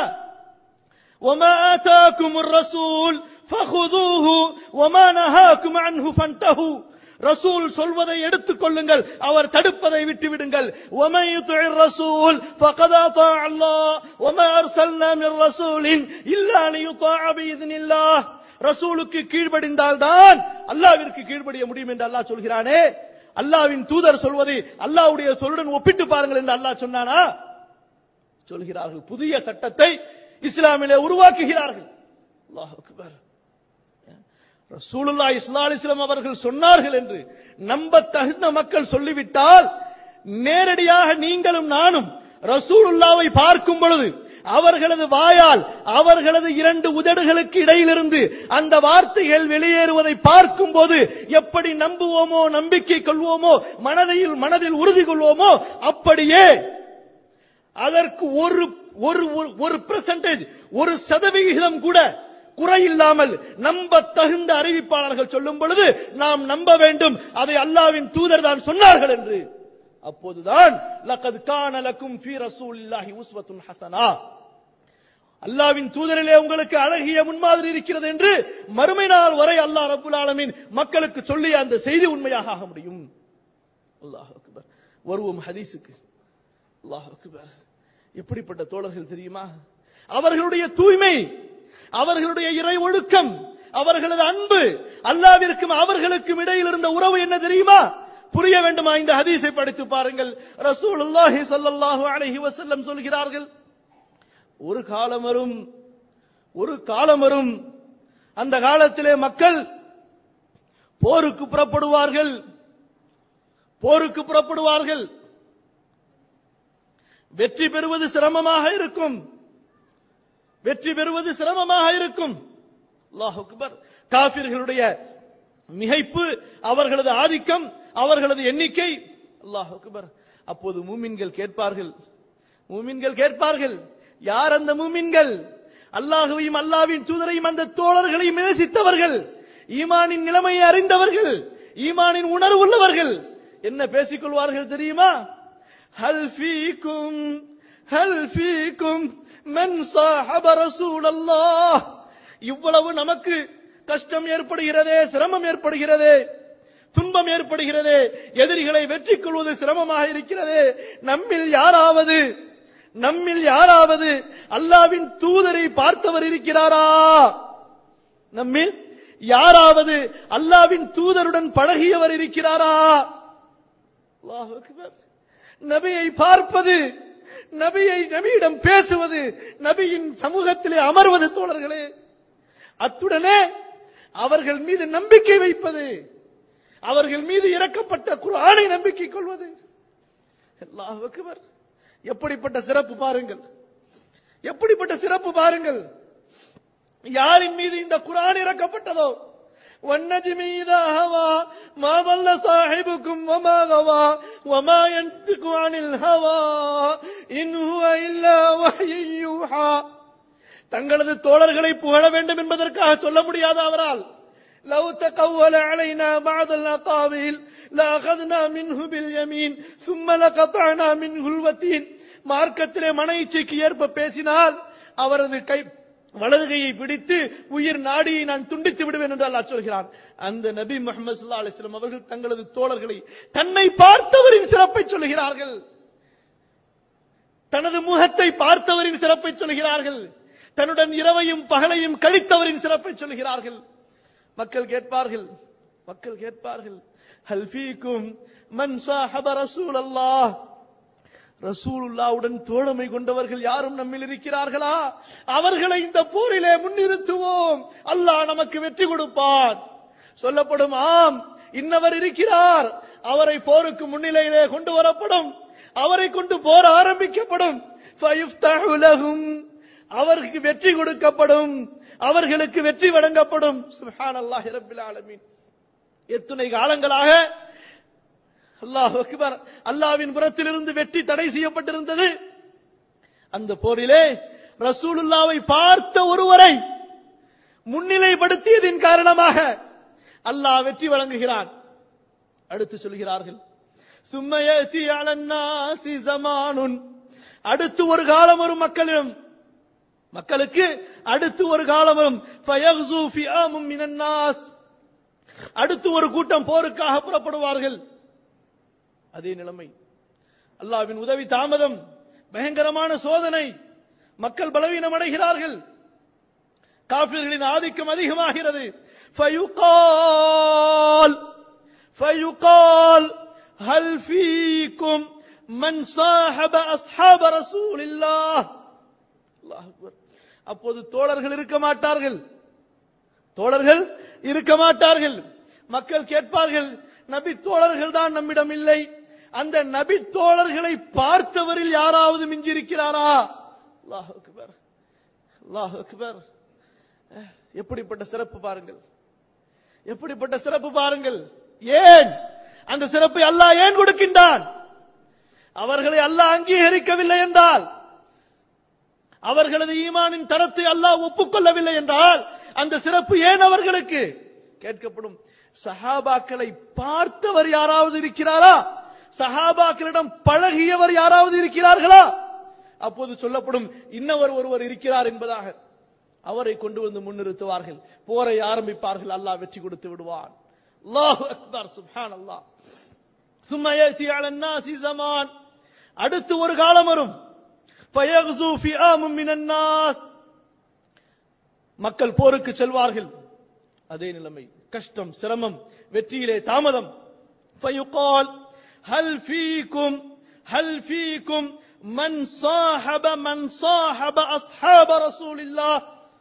وما آتاكم الرسول فخذوه وما نهاكم عنه فانتهوا ரசூல் சொல்வதை எடுத்துக் கொள்ளுங்கள் அவர் தடுப்பதை விட்டு விடுங்கள் ومن يطع الرسول فقد اطاع الله وما ارسلنا من رسول الا ليطاع باذن الله ரசூலுக்கு கீழ்ப்படிந்தால்தான் அல்லாவிற்கு கீழ்ப்படிய முடியும் என்று அல்லாஹ் சொல்கிறானே அல்லாவின் தூதர் சொல்வதை அல்லாஹ்வுடைய சொல்லுடன் ஒப்பிட்டு பாருங்கள் என்று அல்லாஹ் சொன்னானா சொல்கிறார்கள் புதிய சட்டத்தை இஸ்லாமிலே உருவாக்குகிறார்கள் அல்லாஹ் அக்பர் ரசூலுல்லாஹி ஸல்லல்லாஹு அலைஹி வஸல்லம் அவர்கள் சொன்னார்கள் என்று நம்ப தகுந்த மக்கள் சொல்லிவிட்டால் நேரடியாக நீங்களும் நானும் ரசூலுல்லாவை பார்க்கும் பொழுது அவர்களது வாயால் அவர்களது இரண்டு உதடுகளுக்கு இடையிலிருந்து அந்த வார்த்தைகள் வெளியேறுவதை பார்க்கும் போது எப்படி நம்புவோமோ நம்பிக்கை கொள்வோமோ மனதில் மனதில் உறுதி கொள்வோமோ அப்படியே அதற்கு ஒரு ஒரு ஒரு- ஒரு பெர்சன்டேஜ் ஒரு சதவிகிதம் கூட குறையில்லாமல் நம்ப தகுந்த அறிவிப்பாளர்கள் சொல்லும் பொழுது நாம் நம்ப வேண்டும் அதை அல்லாவின் தூதர் தான் சொன்னார்கள் என்று அப்போதுதான் லக்கத் கான லக்கும் ஃபீ ரசூலில்லாஹி உஸ்வத்துன் ஹஸனா அல்லாவின் தூதரிலே உங்களுக்கு அழகிய முன்மாதிரி இருக்கிறது என்று மறுமை நாள் வரை அல்லாஹ் ரப்புல் ஆலமீன் மக்களுக்கு சொல்லிய அந்த செய்தி உண்மையாக ஆக முடியும் அல்லாஹ் அக்பர் வருவோம் ஹதீஸுக்கு அல்லாஹ் அக்பர் எப்படிப்பட்ட தோழர்கள் தெரியுமா அவர்களுடைய தூய்மை அவர்களுடைய இறை ஒழுக்கம் அவர்களது அன்பு அல்லாவிற்கும் அவர்களுக்கும் இடையில் இருந்த உறவு என்ன தெரியுமா புரிய வேண்டுமா இந்த ஹதீஸை படித்து பாருங்கள் ரசூலுல்லாஹி ஸல்லல்லாஹு அலைஹி வஸல்லம் சொல்கிறார்கள் ஒரு காலம் வரும் ஒரு காலம் வரும் அந்த காலத்திலே மக்கள் போருக்கு புறப்படுவார்கள் போருக்கு புறப்படுவார்கள் வெற்றி பெறுவது சிரமமாக இருக்கும் வெற்றி பெறுவது சிரமமாக இருக்கும் அல்லாஹ் அக்பர் காபிர்களுடைய மிகைப்பு அவர்களது ஆதிக்கம் அவர்களது எண்ணிக்கை அல்லாஹ் அக்பர் அப்போது மூமின்கள் கேட்பார்கள் மூமின்கள் கேட்பார்கள் யார் அந்த மூமின்கள் அல்லாஹுவையும் அல்லாவின் தூதரையும் அந்த தோழர்களையும் நேசித்தவர்கள் ஈமானின் நிலைமையை அறிந்தவர்கள் ஈமானின் உணர்வு உள்ளவர்கள் என்ன பேசிக் கொள்வார்கள் தெரியுமா ஹல் ஃபீக்கும் ஹல் ஃபீக்கும் மன் சாஹப ரசூலல்லாஹ் இவ்வளவு நமக்கு கஷ்டம் ஏற்படுகிறதே சிரமம் ஏற்படுகிறதே துன்பம் ஏற்படுகிறதே எதிரிகளை வெற்றி கொள்வது சிரமமாக இருக்கிறதே நம்மில் யாராவது நம்மில் யாராவது அல்லாவின் தூதரை பார்த்தவர் இருக்கிறாரா நம்மில் யாராவது அல்லாவின் தூதருடன் பழகியவர் இருக்கிறாரா அல்லாஹ் அக்பர் நபியை பார்ப்பது நபியை நபியிடம் பேசுவது நபியின் சமூகத்திலே அமர்வது தோழர்களே அத்துடனே அவர்கள் மீது நம்பிக்கை வைப்பது அவர்கள் மீது இறக்கப்பட்ட குர்ஆனை நம்பிக்கை கொள்வது அல்லாஹ் அக்பர் எப்படிப்பட்ட சிறப்பு பாருங்கள் எப்படிப்பட்ட சிறப்பு பாருங்கள் யாரின் மீது இந்த குர்ஆன் இறக்கப்பட்டதோ والنجم إذا هوى ما ضل صاحبكم وما غوى وما ينطق عن الهوى إن هو إلا وحي يوحى தங்களது தோழர்களை புகழ வேண்டும் என்பதற்காக சொல்ல முடியாத அவரால் لو تقول علينا بعض الأقاويل لأخذنا منه باليمين ثم لقطعنا منه الوتين மார்க்கத்திலே மன இச்சைக்கு ஏற்ப பேசினால் அவரது கை வலது கையை பிடித்து உயிர் நாடியை நான் துண்டித்து விடுவேன் என்று அல்லாஹ் சொல்கிறான் அந்த நபி முகமது சல்லா அலிஸ்லாம் அவர்கள் தங்களது தோழர்களை தன்னை பார்த்தவரின் சிறப்பை சொல்கிறார்கள் தனது முகத்தை பார்த்தவரின் சிறப்பை சொல்கிறார்கள் தன்னுடன் இரவையும் பகலையும் கழித்தவரின் சிறப்பை சொல்கிறார்கள் மக்கள் கேட்பார்கள் மக்கள் கேட்பார்கள் ஹல் ஃபீக்கும் மன் சாஹப ரசூல் அல்லாஹ் ரசூலுல்லாவுடன் தோழமை கொண்டவர்கள் யாரும் நம்மில் இருக்கிறார்களா அவர்களை இந்த போரிலே முன்னிறுத்துவோம் அல்லாஹ் நமக்கு வெற்றி கொடுப்பான் சொல்லப்படும் ஆம் இன்னவர் இருக்கிறார் அவரை போருக்கு முன்னிலையிலே கொண்டு வரப்படும் அவரை கொண்டு போர் ஆரம்பிக்கப்படும் فَيُفْتَحُ لَهُمْ. அவருக்கு வெற்றி கொடுக்கப்படும் அவர்களுக்கு வெற்றி வழங்கப்படும் சுப்ஹானல்லாஹி ரப்பில் ஆலமீன் எத்தனை காலங்களாக அல்லாஹ் அக்பர் அல்லாவின் புறத்திலிருந்து வெற்றி தடை செய்யப்பட்டிருந்தது அந்த போரிலே ரசூலுல்லாவை பார்த்த ஒருவரை முன்னிலைப்படுத்தியதின் காரணமாக அல்லாஹ் வெற்றி வழங்குகிறான் அடுத்து சொல்கிறார்கள் ثُمَّ يَأْتِي عَلَى النَّاسِ زَمَانٌ அடுத்து ஒரு காலம் வரும் மக்களிடம் மக்களுக்கு அடுத்து ஒரு காலம் வரும் فَيَغْزُو فِئَامٌ مِّنَ النَّاسِ அடுத்து ஒரு கூட்டம் போருக்காக புறப்படுவார்கள் அதே நிலைமை அல்லாவின் உதவி தாமதம் பயங்கரமான சோதனை மக்கள் பலவீனம் அடைகிறார்கள் காபிர்களின் ஆதிக்கம் அதிகமாகிறது فيقال فيقال هل فيكم من صاحب أصحاب رسول الله அல்லாஹ் அக்பர். அப்போது தோழர்கள் இருக்க மாட்டார்கள் தோழர்கள் இருக்க மாட்டார்கள் மக்கள் கேட்பார்கள் நபி தோழர்கள் தான் நம்மிடம் இல்லை அந்த நபி தோழர்களை பார்த்தவரில் யாராவது மிஞ்சிருக்கிறாரா அல்லாஹ் அக்பர் அல்லாஹ் அக்பர் அஹ், எப்படிப்பட்ட சிறப்பு பாருங்கள் எப்படிப்பட்ட சிறப்பு பாருங்கள் ஏன் அந்த சிறப்பை அல்லாஹ் ஏன் கொடுக்கின்றான் அவர்களை அல்லாஹ் அங்கீகரிக்கவில்லை என்றால் அவர்களது ஈமானின் தரத்தை அல்லாஹ் ஒப்புக்கொள்ளவில்லை என்றால் அந்த சிறப்பு ஏன் அவர்களுக்கு கேட்கப்படும் சஹாபாக்களை பார்த்தவர் யாராவது இருக்கிறாரா சஹாபாக்களிடம் பழகியவர் யாராவது இருக்கிறார்களா அப்போது சொல்லப்படும் இன்னவர் ஒருவர் இருக்கிறார் என்பதாக அவரை கொண்டு வந்து முன்னிறுத்துவார்கள் போரை ஆரம்பிப்பார்கள் அல்லாஹ் வெற்றி கொடுத்து விடுவான் அல்லாஹு அக்பர் சுப்ஹான் அல்லாஹ் சும்மா يأتي على الناس زمان அடுத்து ஒரு காலம் வரும் فيغزو فئام من الناس மக்கள் போருக்கு செல்வார்கள் அதே நிலைமை கஷ்டம் சிரமம் வெற்றியிலே தாமதம் فيقال هل فيكم هل فيكم من صاحب من صاحب أصحاب رسول الله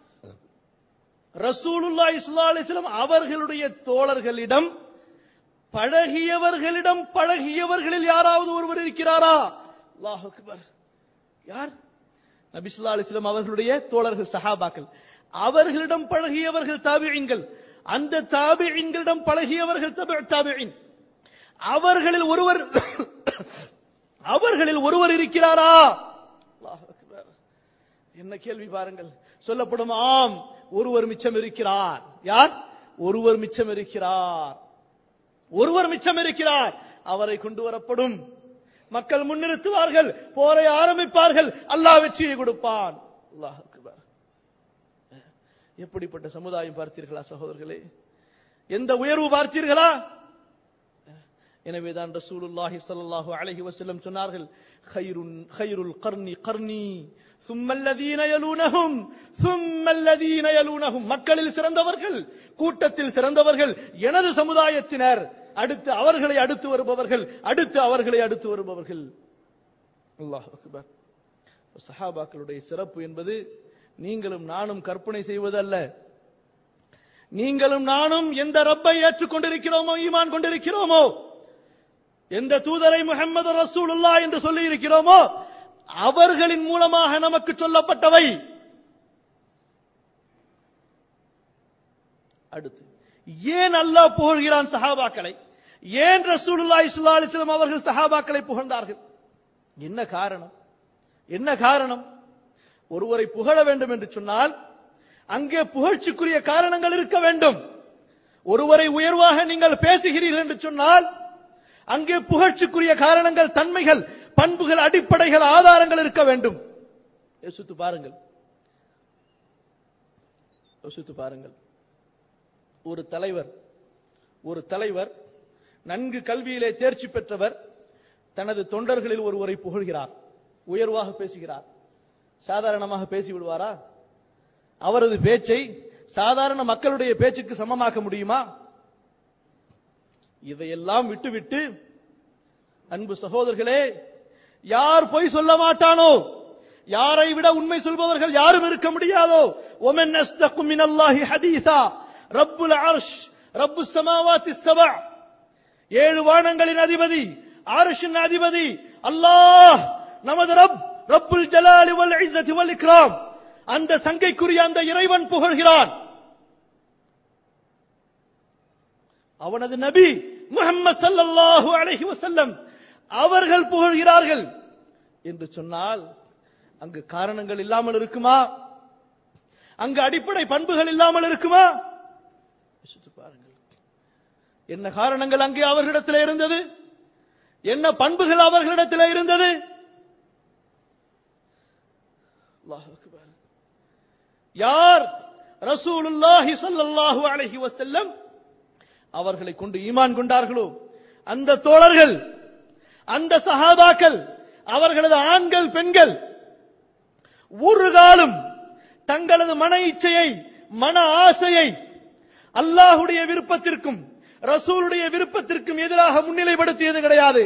ரசூலுல்லாஹி ஸல்லல்லாஹு அலைஹி வஸல்லம் அவர்களுடைய தோழர்களிடம் பழகியவர்களிடம் பழகியவர்களில் யாராவது ஒருவர் இருக்கிறாரா அல்லாஹ் அக்பர் யார் நபி ஸல்லல்லாஹு அலைஹி வஸல்லம் அவர்களுடைய தோழர்கள் சஹாபாக்கள் அவர்களிடம் பழகியவர்கள் தாபிஈன்கள் அந்த தாபிஈன்களிடம் பழகியவர்கள் தபு தாபிஈன் அவர்களில் ஒருவர் அவர்களில் ஒருவர் இருக்கிறாரா அல்லாஹ் அக்பர் என்ன கேள்வி பாருங்கள் சொல்லப்படும் ஆம் ஒருவர் மிச்சம் இருக்கிறார் யார் ஒருவர் மிச்சம் இருக்கிறார் ஒருவர் மிச்சம் இருக்கிறார் அவரை கொண்டு வரப்படும் மக்கள் முன்னிறுத்துவார்கள் போரை ஆரம்பிப்பார்கள் அல்லாஹ் வெற்றியை கொடுப்பான் அல்லாஹ் அக்பர் எப்படிப்பட்ட சமுதாயம் பார்த்தீர்களா சகோதரர்களே எந்த உயர்வு பார்த்தீர்களா எனவேதான் ரசூலுல்லாஹி ஸல்லல்லாஹு அலைஹி வஸல்லம் சொன்னார்கள் خيرுன் خيرுல் கர்னி கர்னி ثم الذين يلونهم ثم الذين يلونهم மக்களில் சிறந்தவர்கள் கூட்டத்தில் சிறந்தவர்கள் எனது சமுதாயத்தினர் அடுத்து அவர்களை அடுத்து வருபவர்கள் அடுத்து அவர்களை அடுத்து வருபவர்கள் அல்லாஹ் அக்பர் சஹாபாக்களுடைய சிறப்பு என்பது நீங்களும் நானும் கற்பனை செய்வதல்ல நீங்களும் நானும் எந்த ரப்பை ஏற்றுக்கொண்டிருக்கிறோமோ ஈமான் கொண்டிருக்கிறோமோ எந்த தூதரை முகமது ரசூலுல்லா என்று சொல்லி இருக்கிறோமோ அவர்களின் மூலமாக நமக்கு சொல்லப்பட்டவை அடுத்து ஏன் அல்லாஹ் புகழ்கிறான் சஹாபாக்களை ஏன் ரசூலுல்லாஹி ஸல்லல்லாஹு அலைஹி வஸல்லம் அவர்கள் சஹாபாக்களை புகழ்ந்தார்கள் என்ன காரணம் என்ன காரணம் ஒருவரை புகழ வேண்டும் என்று சொன்னால் அங்கே புகழ்ச்சிக்குரிய காரணங்கள் இருக்க வேண்டும் ஒருவரை உயர்வாக நீங்கள் பேசுகிறீர்கள் என்று சொன்னால் அங்கே புகழ்ச்சிக்குரிய காரணங்கள் தன்மைகள் பண்புகள் அடிப்படைகள் ஆதாரங்கள் இருக்க வேண்டும் யோசித்து பாருங்கள் யோசித்து பாருங்கள் ஒரு தலைவர் ஒரு தலைவர் நன்கு கல்வியிலே தேர்ச்சி பெற்றவர் தனது தொண்டர்களில் ஒருவரை புகழ்கிறார் உயர்வாக பேசுகிறார் சாதாரணமாக பேசி விடுவாரா அவரது பேச்சை சாதாரண மக்களுடைய பேச்சுக்கு சமமாக்க முடியுமா இதையெல்லாம் விட்டுவிட்டு அன்பு சகோதரர்களே யார் பொய் சொல்ல மாட்டானோ யாரை விட உண்மை சொல்பவர்கள் யாரும் இருக்க முடியாதோ ஒமன் அஸ்தகு மினல்லாஹி ஹதீஸா ரப்புல் அர்ஷ் ரப்பு சமாவாத்தி சபா ஏழு வானங்களின் அதிபதி அர்ஷின் அதிபதி அல்லாஹ் நமது ரப் ரப்புல் ஜலாலி வல் இஸ்ஸதி வல் இக்ராம் அந்த சங்கைக்குரிய அந்த இறைவன் புகழ்கிறான் அவனது நபி முஹம்மது ஸல்லல்லாஹு அலைஹி வஸல்லம் அவர்கள் புகழ்கிறார்கள் என்று சொன்னால் அங்கு காரணங்கள் இல்லாமல் இருக்குமா அங்கு அடிப்படை பண்புகள் இல்லாமல் இருக்குமா யோசித்து பாருங்கள் என்ன காரணங்கள் அங்கே அவர்களிடத்தில் இருந்தது என்ன பண்புகள் அவர்களிடத்தில் இருந்தது அல்லாஹ் அக்பர். யார் ரசூலுல்லாஹி ஸல்லல்லாஹு அலைஹி வஸல்லம் அவர்களை கொண்டு ஈமான் கொண்டார்களோ அந்த தோழர்கள் அந்த சஹாபாக்கள் அவர்களது ஆண்கள் பெண்கள் ஒரு காலம் தங்களது மன இச்சையை மன ஆசையை அல்லாஹுடைய விருப்பத்திற்கும் ரசூலுடைய விருப்பத்திற்கும் எதிராக முன்னிலைப்படுத்தியது கிடையாது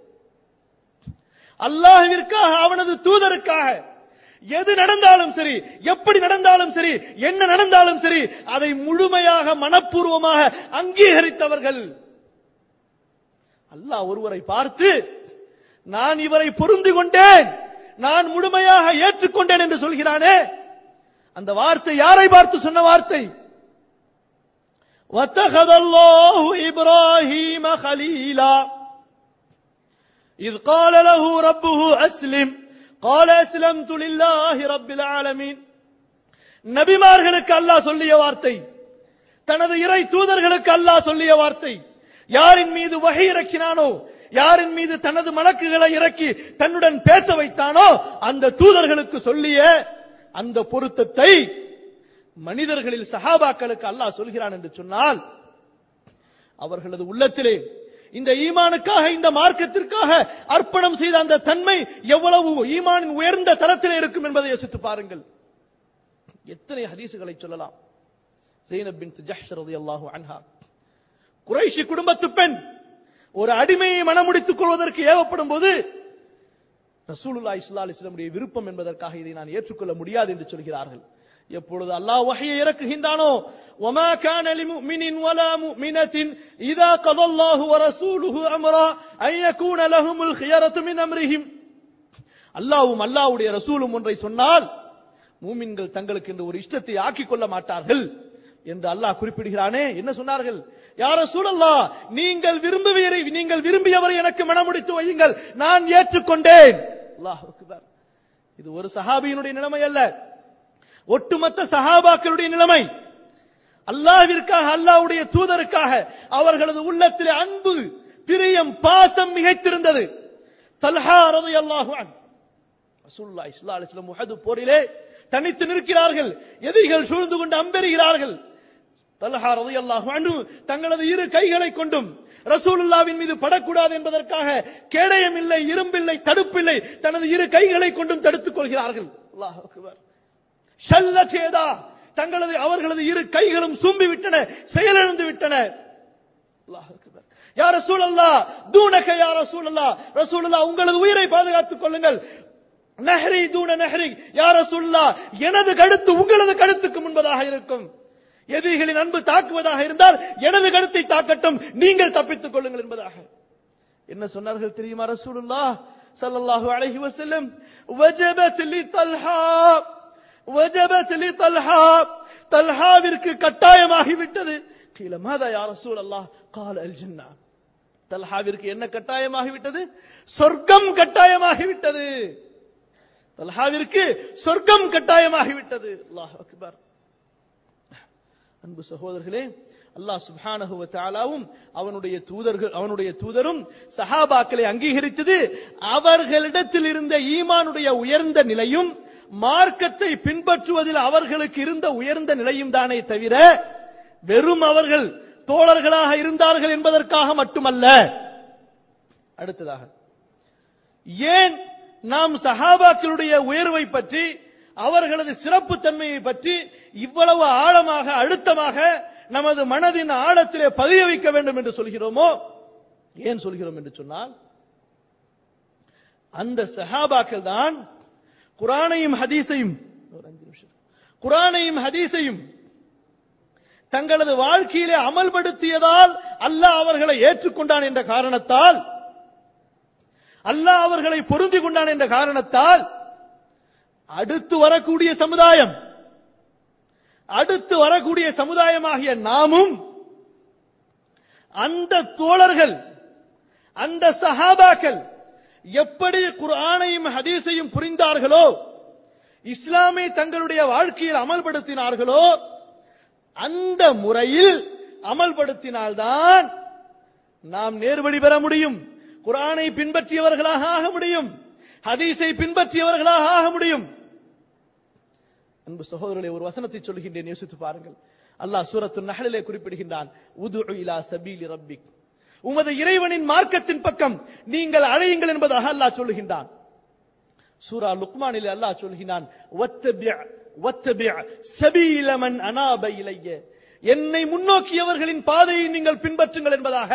அல்லாஹ்விற்காக அவனது தூதருக்காக எது நடந்தாலும் சரி எப்படி நடந்தாலும் சரி என்ன நடந்தாலும் சரி அதை முழுமையாக மனப்பூர்வமாக அங்கீகரித்தவர்கள் அல்லாஹ் ஒருவரை பார்த்து நான் இவரை பொருந்தி கொண்டேன் நான் முழுமையாக ஏற்றுக்கொண்டேன் என்று சொல்கிறானே அந்த வார்த்தை யாரை பார்த்து சொன்ன வார்த்தை واتخذ الله إبراهيم خليلا إذ قال له ربه أسلم قال أسلمت لله رب العالمين நபிமார்களுக்கு அல்லாஹ் சொல்லிய வார்த்தை தனது இறை தூதர்களுக்கு அல்லாஹ் சொல்லிய வார்த்தை யாரின் மீது வகை இறக்கினானோ யாரின் மீது தனது மலக்குகளை இறக்கி தன்னுடன் பேச வைத்தானோ அந்த தூதர்களுக்கு சொல்லிய அந்த பொருத்தத்தை மனிதர்களில் சஹாபாக்களுக்கு அல்லாஹ் சொல்கிறான் என்று சொன்னால் அவர்களது உள்ளத்திலே இந்த ஈமானுக்காக இந்த மார்க்கத்திற்காக அர்ப்பணம் செய்த அந்த தன்மை எவ்வளவு ஈமானின் உயர்ந்த தரத்தில் இருக்கும் என்பதை யோசித்து பாருங்கள் எத்தனை ஹதீசுகளை சொல்லலாம் ஜெயினப் பின் ஜஹ்ஷ் ரலியல்லாஹு அன்ஹா குறைஷி குடும்பத்து பெண் ஒரு அடிமையை மனமுடித்துக் கொள்வதற்கு ஏவப்படும் போது ரசூலுல்லாஹி ஸல்லல்லாஹு அலைஹி வஸல்லம் விருப்பம் என்பதற்காக இதை நான் ஏற்றுக்கொள்ள முடியாது என்று சொல்கிறார்கள் எப்பொழுது அல்லாஹ் வஹயை இறக்குகின்றானோ وما كان لمؤمن ولا مؤمنة إذا قضى الله ورسوله أمرا أن يكون لهم الخيرة من أمرهم அல்லாவும் அல்லாவுடைய ரசூலும் ஒன்றை சொன்னால் மூமின்கள் தங்களுக்கு என்று ஒரு இஷ்டத்தை ஆக்கிக் கொள்ள மாட்டார்கள் என்று அல்லாஹ் குறிப்பிடுகிறானே என்ன சொன்னார்கள் யார சூழல்லா நீங்கள் விரும்புவீரை நீங்கள் விரும்பியவரை எனக்கு மனமுடித்து வையுங்கள் நான் ஏற்றுக்கொண்டேன் அல்லாஹ் அக்பர் இது ஒரு சஹாபியினுடைய நிலைமை அல்ல ஒட்டுமொத்த சஹாபாக்களுடைய நிலைமை அல்லாஹ்விற்காக அல்லாஹ்வுடைய தூதருக்காக அவர்களது உள்ளத்திலே அன்பு பிரியம் பாசம் மிகைத்திருந்தது தல்ஹா ரலியல்லாஹு அன்ஹு ரசூலுல்லாஹி ஸல்லல்லாஹு அலைஹி வஸல்லம் உஹது போரிலே தனித்து நிற்கிறார்கள் எதிரிகள் சூழ்ந்து கொண்டு அம்பெறுகிறார்கள் தல்ஹா ரலியல்லாஹு அன்ஹு தங்களது இரு கைகளை கொண்டும் ரசூலுல்லாவின் மீது படக்கூடாது என்பதற்காக கேடயம் இல்லை இரும்பில்லை தடுப்பில்லை தனது இரு கைகளை கொண்டும் தடுத்துக் கொள்கிறார்கள் அல்லாஹ் அக்பர் ஷல்லதேதா தங்களது அவர்களது இரு கைகளும் சூம்பி விட்டன செயலிழந்து விட்டன அல்லாஹ் அக்பர் யா ரசூலல்லா தூனக யா ரசூலல்லா ரசூலல்லா உங்களது உயிரை பாதுகாத்துக் கொள்ளுங்கள் நஹரி தூன நஹரி யா ரசூலல்லா எனது கழுத்து உங்களது கழுத்துக்கு முன்பதாக இருக்கும் எதிரிகளின் அன்பு தாக்குவதாக இருந்தால் எனது கருத்தை தாக்கட்டும் நீங்கள் தப்பித்துக் கொள்ளுங்கள் என்பதாக என்ன சொன்னார்கள் தெரியுமா ரசூலுல்லா ஸல்லல்லாஹு அலைஹி வஸல்லம் வஜபத் லி தல்ஹா வஜபத் லி தல்ஹா தல்ஹாவிற்கு கட்டாயமாகி விட்டது கீழ மாதா யா ரசூலல்லாஹ் قال الجنة தல்ஹாவிற்கு என்ன கட்டாயமாகி விட்டது சொர்க்கம் கட்டாயமாகி விட்டது தல்ஹாவிற்கு சொர்க்கம் கட்டாயமாகி விட்டது அல்லாஹ் அக்பர் அன்பு சகோதரர்களே அல்லாஹ் சுப்ஹானஹு வ தஆலாவும் அவனுடைய தூதர்கள் அவனுடைய தூதரும் சஹாபாக்களை அங்கீகரித்தது அவர்களிடத்தில் இருந்த ஈமானுடைய உயர்ந்த நிலையும் மார்க்கத்தை பின்பற்றுவதில் அவர்களுக்கு இருந்த உயர்ந்த நிலையும் தானே தவிர வெறும் அவர்கள் தோழர்களாக இருந்தார்கள் என்பதற்காக மட்டுமல்ல அடுத்ததாக ஏன் நாம் சஹாபாக்களுடைய உயர்வை பற்றி அவர்களது சிறப்பு தன்மையை பற்றி இவ்வளவு ஆழமாக அழுத்தமாக நமது மனதின் ஆழத்திலே பதிய வைக்க வேண்டும் என்று சொல்கிறோமோ ஏன் சொல்கிறோம் என்று சொன்னால் அந்த சஹாபாக்கள் தான் குரானையும் ஹதீஸையும் ஒரு அஞ்சு நிமிஷம் குரானையும் ஹதீஸையும் தங்களது வாழ்க்கையிலே அமல்படுத்தியதால் அல்லாஹ் அவர்களை ஏற்றுக்கொண்டான் என்ற காரணத்தால் அல்லாஹ் அவர்களை பொருந்தி கொண்டான் என்ற காரணத்தால் அடுத்து வரக்கூடிய சமுதாயம் அடுத்து வரக்கூடிய சமுதாயமாகிய நாமும் அந்த தோழர்கள் அந்த சஹாபாக்கள் எப்படி குர்ஆனையும் ஹதீஸையும் புரிந்தார்களோ இஸ்லாமை தங்களுடைய வாழ்க்கையில் அமல்படுத்தினார்களோ அந்த முறையில் அமல்படுத்தினால்தான் நாம் நேர்வழி பெற முடியும் குர்ஆனை பின்பற்றியவர்களாக ஆக முடியும் ஹதீஸை பின்பற்றியவர்களாக ஆக முடியும் அன்பு சகோதரர்களே ஒரு வசனத்தை சொல்கின்றேன் யோசித்து பாருங்கள் அல்லாஹ் சூரத்து நஹலிலே குறிப்பிடுகின்றான் உது இலா சபீலி ரப்பிக் உமது இறைவனின் மார்க்கத்தின் பக்கம் நீங்கள் அழையுங்கள் என்பதாக அல்லாஹ் சொல்லுகின்றான் சூரா லுக்மானிலே அல்லாஹ் சொல்கிறான் வத்தபி வத்தபி' சபீல மன் அனாப இலைய என்னை முன்னோக்கியவர்களின் பாதையை நீங்கள் பின்பற்றுங்கள் என்பதாக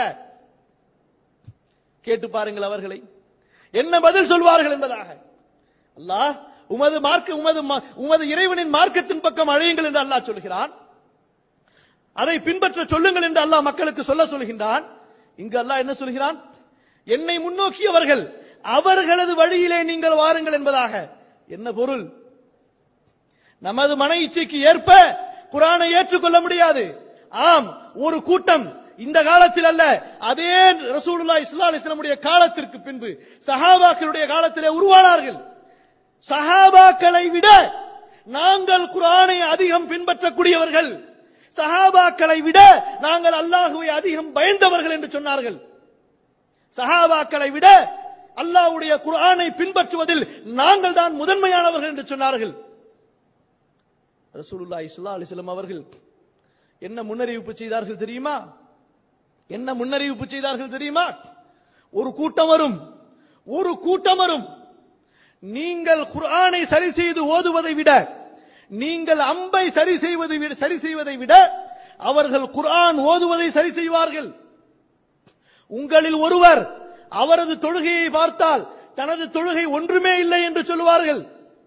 கேட்டு பாருங்கள் அவர்களை என்ன பதில் சொல்வார்கள் என்பதாக அல்லாஹ் உமது மார்க்க உமது ம- உமது இறைவனின் மார்க்கத்தின் பக்கம் அழையுங்கள் என்று அல்லாஹ் சொல்கிறான் அதை பின்பற்ற சொல்லுங்கள் என்று அல்லாஹ் மக்களுக்கு சொல்ல சொல்கின்றான் இங்கு அல்லாஹ் என்ன சொல்கிறான் என்னை முன்னோக்கியவர்கள் அவர்களது வழியிலே நீங்கள் வாருங்கள் என்பதாக என்ன பொருள் நமது மன இச்சைக்கு ஏற்ப குரானை ஏற்றுக்கொள்ள முடியாது ஆம் ஒரு கூட்டம் இந்த காலத்தில் அல்ல அதே ரசூலுல்லாஹி ஸல்லல்லாஹு அலைஹி வஸல்லமுடைய காலத்திற்கு பின்பு சஹாபாக்களுடைய காலத்திலே உருவானார்கள் சஹாபாக்களை விட நாங்கள் குரானை அதிகம் பின்பற்றக்கூடியவர்கள் சஹாபாக்களை விட நாங்கள் அல்லாஹுவை அதிகம் பயந்தவர்கள் என்று சொன்னார்கள் சஹாபாக்களை விட அல்லாஹ்வுடைய குர்ஆனை பின்பற்றுவதில் நாங்கள் தான் முதன்மையானவர்கள் என்று சொன்னார்கள் ரசூலுல்லாஹி ஸல்லல்லாஹு அலைஹி வஸல்லம் அவர்கள் என்ன முன்னறிவிப்பு செய்தார்கள் தெரியுமா என்ன முன்னறிவிப்பு செய்தார்கள் தெரியுமா ஒரு கூட்டம் வரும் ஒரு கூட்டம் வரும் நீங்கள் குர்ஆனை சரி செய்து ஓதுவதை விட நீங்கள் அம்பை சரி செய்வதை விட சரி செய்வதை விட அவர்கள் குர்ஆன் ஓதுவதை சரி செய்வார்கள் உங்களில் ஒருவர் அவரது தொழுகையை பார்த்தால் தனது தொழுகை ஒன்றுமே இல்லை என்று சொல்லுவார்கள்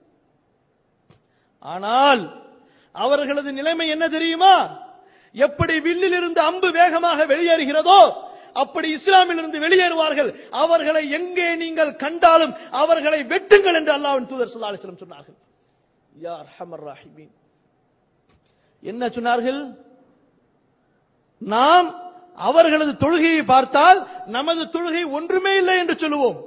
ஆனால் அவர்களது நிலைமை என்ன தெரியுமா எப்படி வில்லில் இருந்து அம்பு வேகமாக வெளியேறுகிறதோ அப்படி இஸ்லாமில் இருந்து வெளியேறுவார்கள் அவர்களை எங்கே நீங்கள் கண்டாலும் அவர்களை வெட்டுங்கள் என்று அல்லாஹ்வின் தூதர் ஸல்லல்லாஹு அலைஹி வஸல்லம் சொன்னார்கள் யா அர்ஹமர் ராஹிமீன் என்ன சொன்னார்கள் நாம் அவர்களது தொழுகையை பார்த்தால் நமது தொழுகை ஒன்றுமே இல்லை என்று சொல்லுவோம்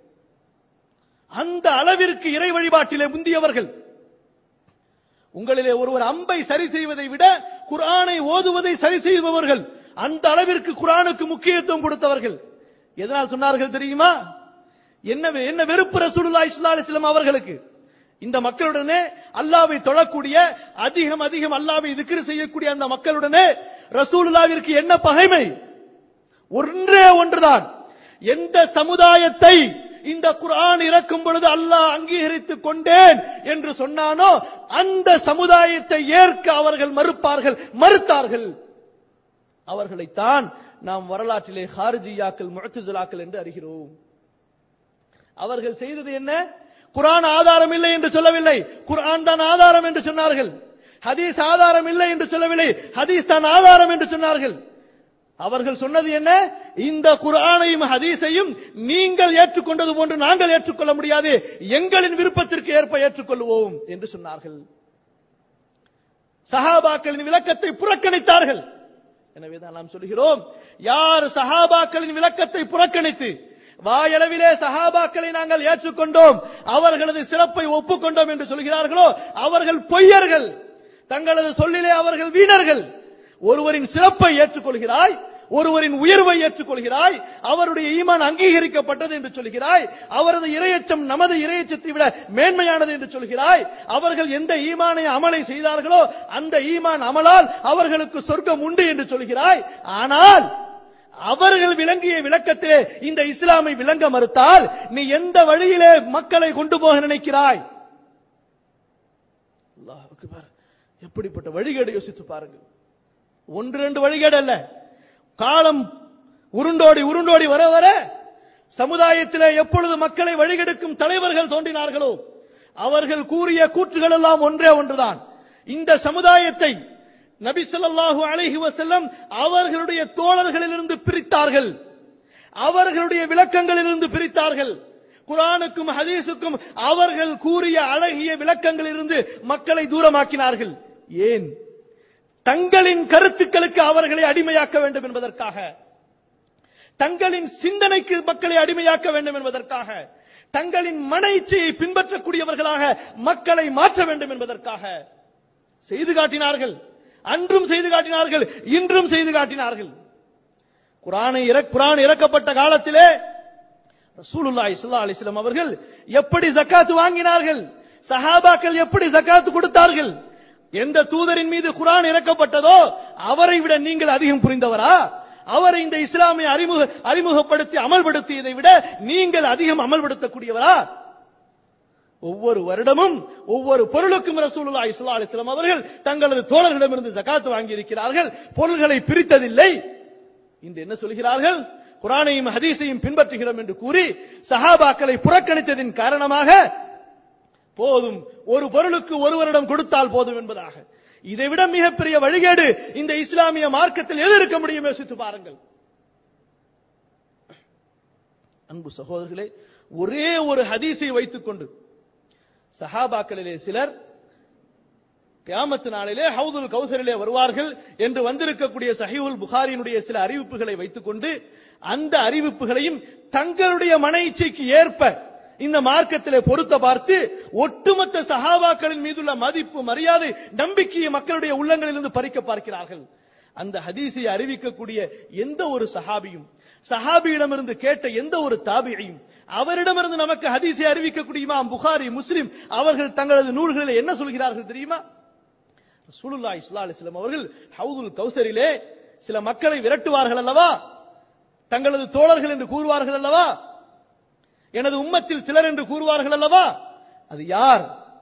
அந்த அளவிற்கு இறை வழிபாட்டிலே முந்தியவர்கள் உங்களிலே ஒருவர் அம்பை சரி செய்வதை விட குர்ஆனை ஓதுவதை சரி செய்பவர்கள் அந்த அளவிற்கு குர்ஆனுக்கு முக்கியத்துவம் கொடுத்தவர்கள் எதனால் சொன்னார்கள் தெரியுமா என்ன வெ- என்ன வெறுப்பு ரசூலுல்லாஹி ஸல்லல்லாஹு அலைஹி வஸல்லம் அவர்களுக்கு இந்த மக்களுடனே அல்லாஹ்வை தொழக்கூடிய அதிகம் அதிகம் அல்லாஹ்வை திக்ர் செய்யக்கூடிய அந்த மக்களுடனே ரசூலுல்லாஹ்விற்கு என்ன பகைமை ஒன்றே ஒன்றுதான் எந்த சமுதாயத்தை இந்த குர்ஆன் இறக்கும் பொழுது அல்லாஹ் அங்கீகரித்துக் கொண்டேன் என்று சொன்னானோ அந்த சமுதாயத்தை ஏற்க அவர்கள் மறுப்பார்கள் மறுத்தார்கள் அவர்களைத்தான் நாம் வரலாற்றிலே ஹாரிஜியாக்கள் முஅத்தசிலாக்கள் என்று அறிகிறோம் அவர்கள் செய்தது என்ன குர்ஆன் ஆதாரம் இல்லை என்று சொல்லவில்லை குர்ஆன் தான் ஆதாரம் என்று சொன்னார்கள் ஹதீஸ் ஆதாரம் இல்லை என்று சொல்லவில்லை ஹதீஸ் தான் ஆதாரம் என்று சொன்னார்கள் அவர்கள் சொன்னது என்ன இந்த குர்ஆனையும் ஹதீஸையும் நீங்கள் ஏற்றுக்கொண்டது போன்று நாங்கள் ஏற்றுக்கொள்ள முடியாது எங்களின் விருப்பத்திற்கு ஏற்ப ஏற்றுக்கொள்வோம் என்று சொன்னார்கள் சஹாபாக்களின் விளக்கத்தை புறக்கணித்தார்கள் எனவே தான் நாம் சொல்கிறோம் யார் சஹாபாக்களின் விளக்கத்தை புறக்கணித்து வாயளவிலே சஹாபாக்களை நாங்கள் ஏற்றுக்கொண்டோம் அவர்களது சிறப்பை ஒப்புக்கொண்டோம் என்று சொல்கிறார்களோ அவர்கள் பொய்யர்கள் தங்களது சொல்லிலே அவர்கள் வீணர்கள் ஒருவரின் சிறப்பை ஏற்றுக்கொள்கிறாய் ஒருவரின் உயர்வை ஏற்றுக்கொள்கிறாய் அவருடைய ஈமான் அங்கீகரிக்கப்பட்டது என்று சொல்கிறாய் அவரது இரையச்சம் நமது இரையச்சத்தை விட மேன்மையானது என்று சொல்கிறாய் அவர்கள் எந்த ஈமானை அமலை செய்தார்களோ அந்த ஈமான் அமலால் அவர்களுக்கு சொர்க்கம் உண்டு என்று சொல்கிறாய் ஆனால் அவர்கள் விளங்கிய விளக்கத்திலே இந்த இஸ்லாமை விளங்க மறுத்தால் நீ எந்த வழியிலே மக்களை கொண்டு போக நினைக்கிறாய் அல்லாஹ் அக்பர். எப்படிப்பட்ட வழிகேடு யோசித்து பாருங்கள் ஒன்று ரெண்டு வழிகேடு அல்ல காலம் உருண்டோடி உருண்டோடி வர வர சமுதாயத்திலே எப்பொழுது மக்களை வழிகெடுக்கும் தலைவர்கள் தோன்றினார்களோ அவர்கள் கூறிய கூற்றுகள் எல்லாம் ஒன்றே ஒன்றுதான் இந்த சமுதாயத்தை நபி ஸல்லல்லாஹு அலைஹி வஸல்லம் அவர்களுடைய தோழர்களிலிருந்து பிரித்தார்கள் அவர்களுடைய விளக்கங்களிலிருந்து பிரித்தார்கள் குர்ஆனுக்கும் ஹதீஸுக்கும் அவர்கள் கூறிய அழகிய விளக்கங்களிலிருந்து மக்களை தூரமாக்கினார்கள் ஏன் தங்களின் கருத்துக்களுக்கு அவர்களை அடிமையாக்க வேண்டும் என்பதற்காக தங்களின் சிந்தனைக்கு மக்களை அடிமையாக்க வேண்டும் என்பதற்காக தங்களின் மன இச்சையை பின்பற்றக்கூடியவர்களாக மக்களை மாற்ற வேண்டும் என்பதற்காக செய்து காட்டினார்கள் அன்றும் செய்து காட்டினார்கள் இன்றும் செய்து காட்டினார்கள் குரானை இறக்- குரான் இறக்கப்பட்ட காலத்திலே ரசூலுல்லாஹி ஸல்லல்லாஹு அலைஹி வஸல்லம் அவர்கள் எப்படி ஜக்காத் வாங்கினார்கள் சஹாபாக்கள் எப்படி ஜக்காத் கொடுத்தார்கள் எந்த தூதரின் மீது குரான் இறக்கப்பட்டதோ அவரை விட நீங்கள் அதிகம் புரிந்தவரா அவரை இந்த இஸ்லாமை அறிமுக அறிமுகப்படுத்தி அமல்படுத்தியதை விட நீங்கள் அதிகம் அமல்படுத்தக்கூடியவரா ஒவ்வொரு வருடமும் ஒவ்வொரு பொருளுக்கும் ரசூலுல்லாஹி ஸல்லல்லாஹு அலைஹி வஸல்லம் அவர்கள் தங்களது தோழர்களிடமிருந்து ஜகாத் வாங்கி இருக்கிறார்கள் பொருள்களை பிரித்ததில்லை இன்று என்ன சொல்கிறார்கள் குரானையும் ஹதீஸையும் பின்பற்றுகிறோம் என்று கூறி சஹாபாக்களை புறக்கணித்ததின் காரணமாக போதும் ஒரு பொருளுக்கு ஒரு வருடம் கொடுத்தால் போதும் என்பதாக இதைவிட மிகப்பெரிய வழிகேடு இந்த இஸ்லாமிய மார்க்கத்தில் எது இருக்க முடியும் யோசித்து பாருங்கள் அன்பு சகோதரர்களே ஒரே ஒரு ஹதீஸை வைத்துக் கொண்டு சஹாபாக்களிலே சிலர் கியாமத்து நாளிலே ஹவுதுல் கௌசரிலே வருவார்கள் என்று வந்திருக்கக்கூடிய சஹீஹுல் புகாரியினுடைய சில அறிவிப்புகளை வைத்துக்கொண்டு அந்த அறிவிப்புகளையும் தங்களுடைய மன இச்சைக்கு ஏற்ப இந்த மார்க்கத்திலே பொருத்த பார்த்து ஒட்டுமொத்த சஹாபாக்களின் மீதுள்ள மதிப்பு மரியாதை நம்பிக்கையை மக்களுடைய உள்ளங்களிலிருந்து பறிக்க பார்க்கிறார்கள் அந்த ஹதீஸை அறிவிக்கக்கூடிய எந்த ஒரு சஹாபியும் சஹாபியிடமிருந்து கேட்ட எந்த ஒரு தாபியையும் அவரிடமிருந்து நமக்கு ஹதீஸை அறிவிக்கக்கூடிய இமாம் புகாரி முஸ்லிம் அவர்கள் தங்களது நூல்களில் என்ன சொல்கிறார்கள் தெரியுமா ரசூலுல்லா இஸ்லா அலிஸ்லாம் அவர்கள் ஹவுதுல் கௌசரிலே சில மக்களை விரட்டுவார்கள் அல்லவா தங்களது தோழர்கள் என்று கூறுவார்கள் அல்லவா எனது உம்மத்தில் சிலர் என்று கூறுவார்கள் அல்லவா அது யார்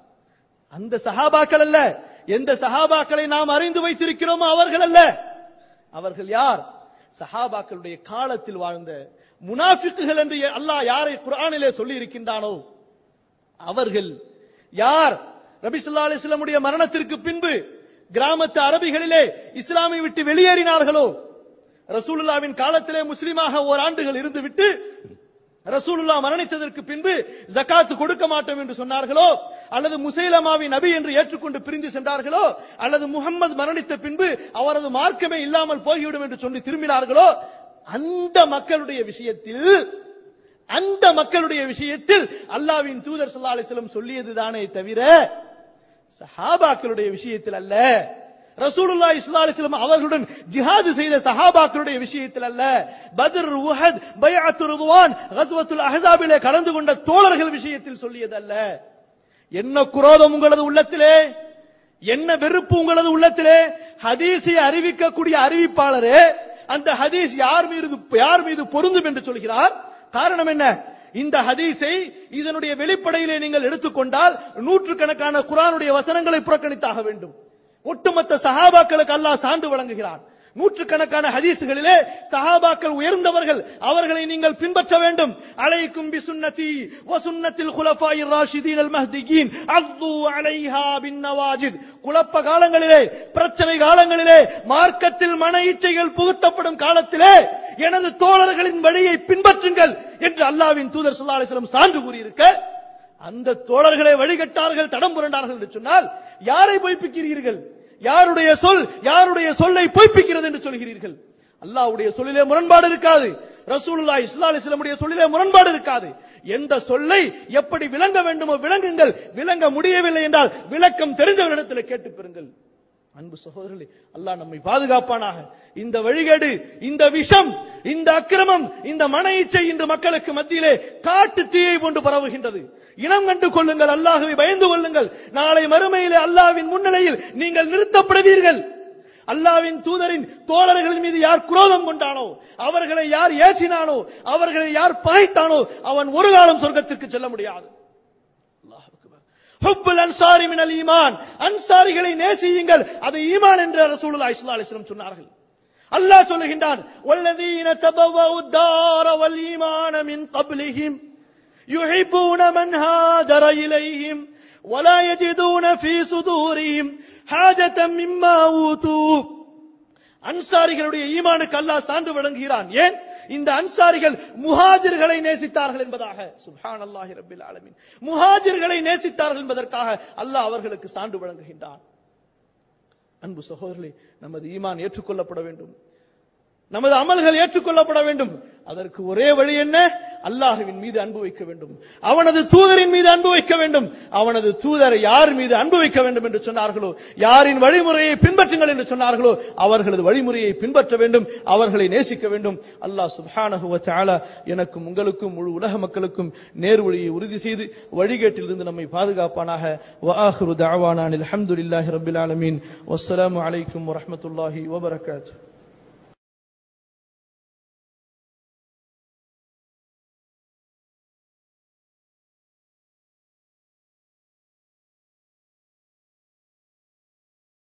அந்த சஹாபாக்கள் அல்ல எந்த சஹாபாக்களை நாம் அறிந்து வைத்திருக்கிறோமோ அவர்கள் அல்ல அவர்கள் யார் சஹாபாக்களுடைய காலத்தில் வாழ்ந்த முனாஃபிக்குகள் என்று அல்லாஹ் யாரை குர்ஆனிலே சொல்லி இருக்கின்றானோ அவர்கள் யார் நபி ஸல்லல்லாஹு அலைஹி வஸல்லமுடைய மரணத்திற்கு பின்பு கிராமத்து அரபிகளிலே இஸ்லாமை விட்டு வெளியேறினார்களோ ரசூலுல்லாவின் காலத்திலே முஸ்லிமாக ஓராண்டுகள் இருந்துவிட்டு ரசூலுல்லா மரணித்ததற்கு பின்பு ஜகாத் கொடுக்க மாட்டோம் என்று சொன்னார்களோ அல்லது முசைலமாவி நபி என்று ஏற்றுக்கொண்டு பிரிந்து சென்றார்களோ அல்லது முகம்மது மரணித்த பின்பு அவரது மார்க்கமே இல்லாமல் போய்விடும் என்று சொல்லி திரும்பினார்களோ அந்த மக்களுடைய விஷயத்தில் அந்த மக்களுடைய விஷயத்தில் அல்லாவின் தூதர் ஸல்லல்லாஹு அலைஹி வஸல்லம் சொல்லியதுதானே தவிர சஹாபாக்களுடைய விஷயத்தில் அல்ல ரசூலுல்லாஹி ஸல்லல்லாஹு அலைஹி வஸல்லம் அவர்களுடன் ஜிஹாது செய்த சஹாபாக்களுடைய விஷயத்தில் அல்ல பத்ர் உஹத் பைஅத்து ரிதுவான் கஸ்வத்துல் அஹ்ஸாபிலே கலந்து கொண்ட தோழர்கள் விஷயத்தில் சொல்லியதல்ல என்ன குரோதம் உங்களது உள்ளத்திலே என்ன வெறுப்பு உங்களது உள்ளத்திலே ஹதீஸை அறிவிக்கக்கூடிய அறிவிப்பாளரே அந்த ஹதீஸ் யார் மீது யார் மீது பொருந்தும் என்று சொல்கிறார் காரணம் என்ன இந்த ஹதீஸை இதனுடைய வெளிப்படையிலே நீங்கள் எடுத்துக்கொண்டால் நூற்றுக்கணக்கான குரானுடைய வசனங்களை புறக்கணித்தாக வேண்டும் ஒட்டுமொத்த சஹாபாக்களுக்கு அல்லாஹ் சான்று வழங்குகிறான் நூற்றுக்கணக்கான ஹதீசுகளிலே சஹாபாக்கள் உயர்ந்தவர்கள் அவர்களை நீங்கள் பின்பற்ற வேண்டும் அலைக்கும் பி சுன்னதி வ சுன்னத்தில் குலஃபாயிர் ராஷிதீன் அல் மஹ்தியின் அஃது அலைஹா பின் நவாஜித் குழப்ப காலங்களிலே பிரச்சனை காலங்களிலே மார்க்கத்தில் மன இச்சைகள் புகுத்தப்படும் காலத்திலே எனது தோழர்களின் வழியை பின்பற்றுங்கள் என்று அல்லாவின் தூதர் ஸல்லல்லாஹு அலைஹி வஸல்லம் சான்று கூறியிருக்க அந்த தோழர்களை வழிகட்டார்கள் தடம் புரண்டார்கள் என்று சொன்னால் யாரை பொய்ப்பிக்கிறீர்கள் யாருடைய சொல் யாருடைய சொல்லை பொய்ப்பிக்கிறது என்று சொல்கிறீர்கள் அல்லாஹ்வுடைய சொல்லிலே முரண்பாடு இருக்காது ரசூலுல்லாஹி ஸல்லல்லாஹு அலைஹி வஸல்லமுடைய சொல்லிலே முரண்பாடு இருக்காது எந்த சொல்லை எப்படி விளங்க வேண்டுமோ விளங்குங்கள் விளங்க முடியவில்லை என்றால் விளக்கம் தெரிந்தவரிடத்தில் கேட்டு பெறுங்கள் அன்பு சகோதரர்களே அல்லாஹ் நம்மை பாதுகாப்பானாக இந்த வழிகேடு இந்த விஷம் இந்த அக்கிரமம் இந்த மன இச்சை இன்று மக்களுக்கு மத்தியிலே காட்டு தீயை கொண்டு பரவுகின்றது இனம் கண்டு கொள்ளுங்கள் அல்லாஹ்வை பயந்து கொள்ளுங்கள் நாளை மறுமையிலே அல்லாஹ்வின் முன்னிலையில் நீங்கள் நிறுத்தப்படுவீர்கள் அல்லாவின் தூதரின் தோழர்களின் மீது யார் குரோதம் கொண்டானோ அவர்களை யார் ஏற்றினானோ அவர்களை யார் பகைத்தானோ அவன் ஒரு காலம் சொர்க்கத்திற்கு செல்ல முடியாது அல்லாஹ் அக்பர். ஹுப்புல் அன்சாரி மினல் ஈமான் அன்சாரிகளை நேசியுங்கள் அது ஈமான் என்று ரசூலுல்லாஹி ஸல்லல்லாஹு அலைஹி வஸல்லம் சொன்னார்கள் அல்லாஹ் சொல்லுகின்றான் வல்லதீன தபவஉ الدار والإيمان من قبلهم يحبون من هاجر إليهم ولا يجدون في صدورهم حاجة مما أوتوا அன்சாரிகளுடைய ஈமானுக்கு அல்லாஹ் சான்று வழங்குகிறான் ஏன் இந்த அன்சாரிகள் முஹாஜிர்களை நேசித்தார்கள் என்பதாக சுப்ஹான் அல்லாஹி ரபில் ஆலமின் முஹாஜிர்களை நேசித்தார்கள் என்பதற்காக அல்லாஹ் அவர்களுக்கு சான்று வழங்குகின்றான் அன்பு சகோதரர்களே நமது ஈமான் ஏற்றுக்கொள்ளப்பட வேண்டும் நமது அமல்கள் ஏற்றுக்கொள்ளப்பட வேண்டும் அதற்கு ஒரே வழி என்ன அல்லாஹுவின் மீது அன்பு வைக்க வேண்டும் அவனது தூதரின் மீது அன்பு வைக்க வேண்டும் அவனது தூதரை யார் மீது அன்பு வைக்க வேண்டும் என்று சொன்னார்களோ யாரின் வழிமுறையை பின்பற்றுங்கள் என்று சொன்னார்களோ அவர்களது வழிமுறையை பின்பற்ற வேண்டும் அவர்களை நேசிக்க வேண்டும் அல்லாஹ் சுப்ஹானஹு வ தஆலா எனக்கும் உங்களுக்கும் முழு உலக மக்களுக்கும் நேர் வழியை உறுதி செய்து வழிகேட்டிலிருந்து நம்மை பாதுகாப்பானாக வ ஆஹிரு தஅவானா அல்ஹம்துலில்லாஹி ரப்பில் ஆலமீன் வஸ்ஸலாமு அலைக்கும் வரஹ்மத்துல்லாஹி வபரகாத்துஹு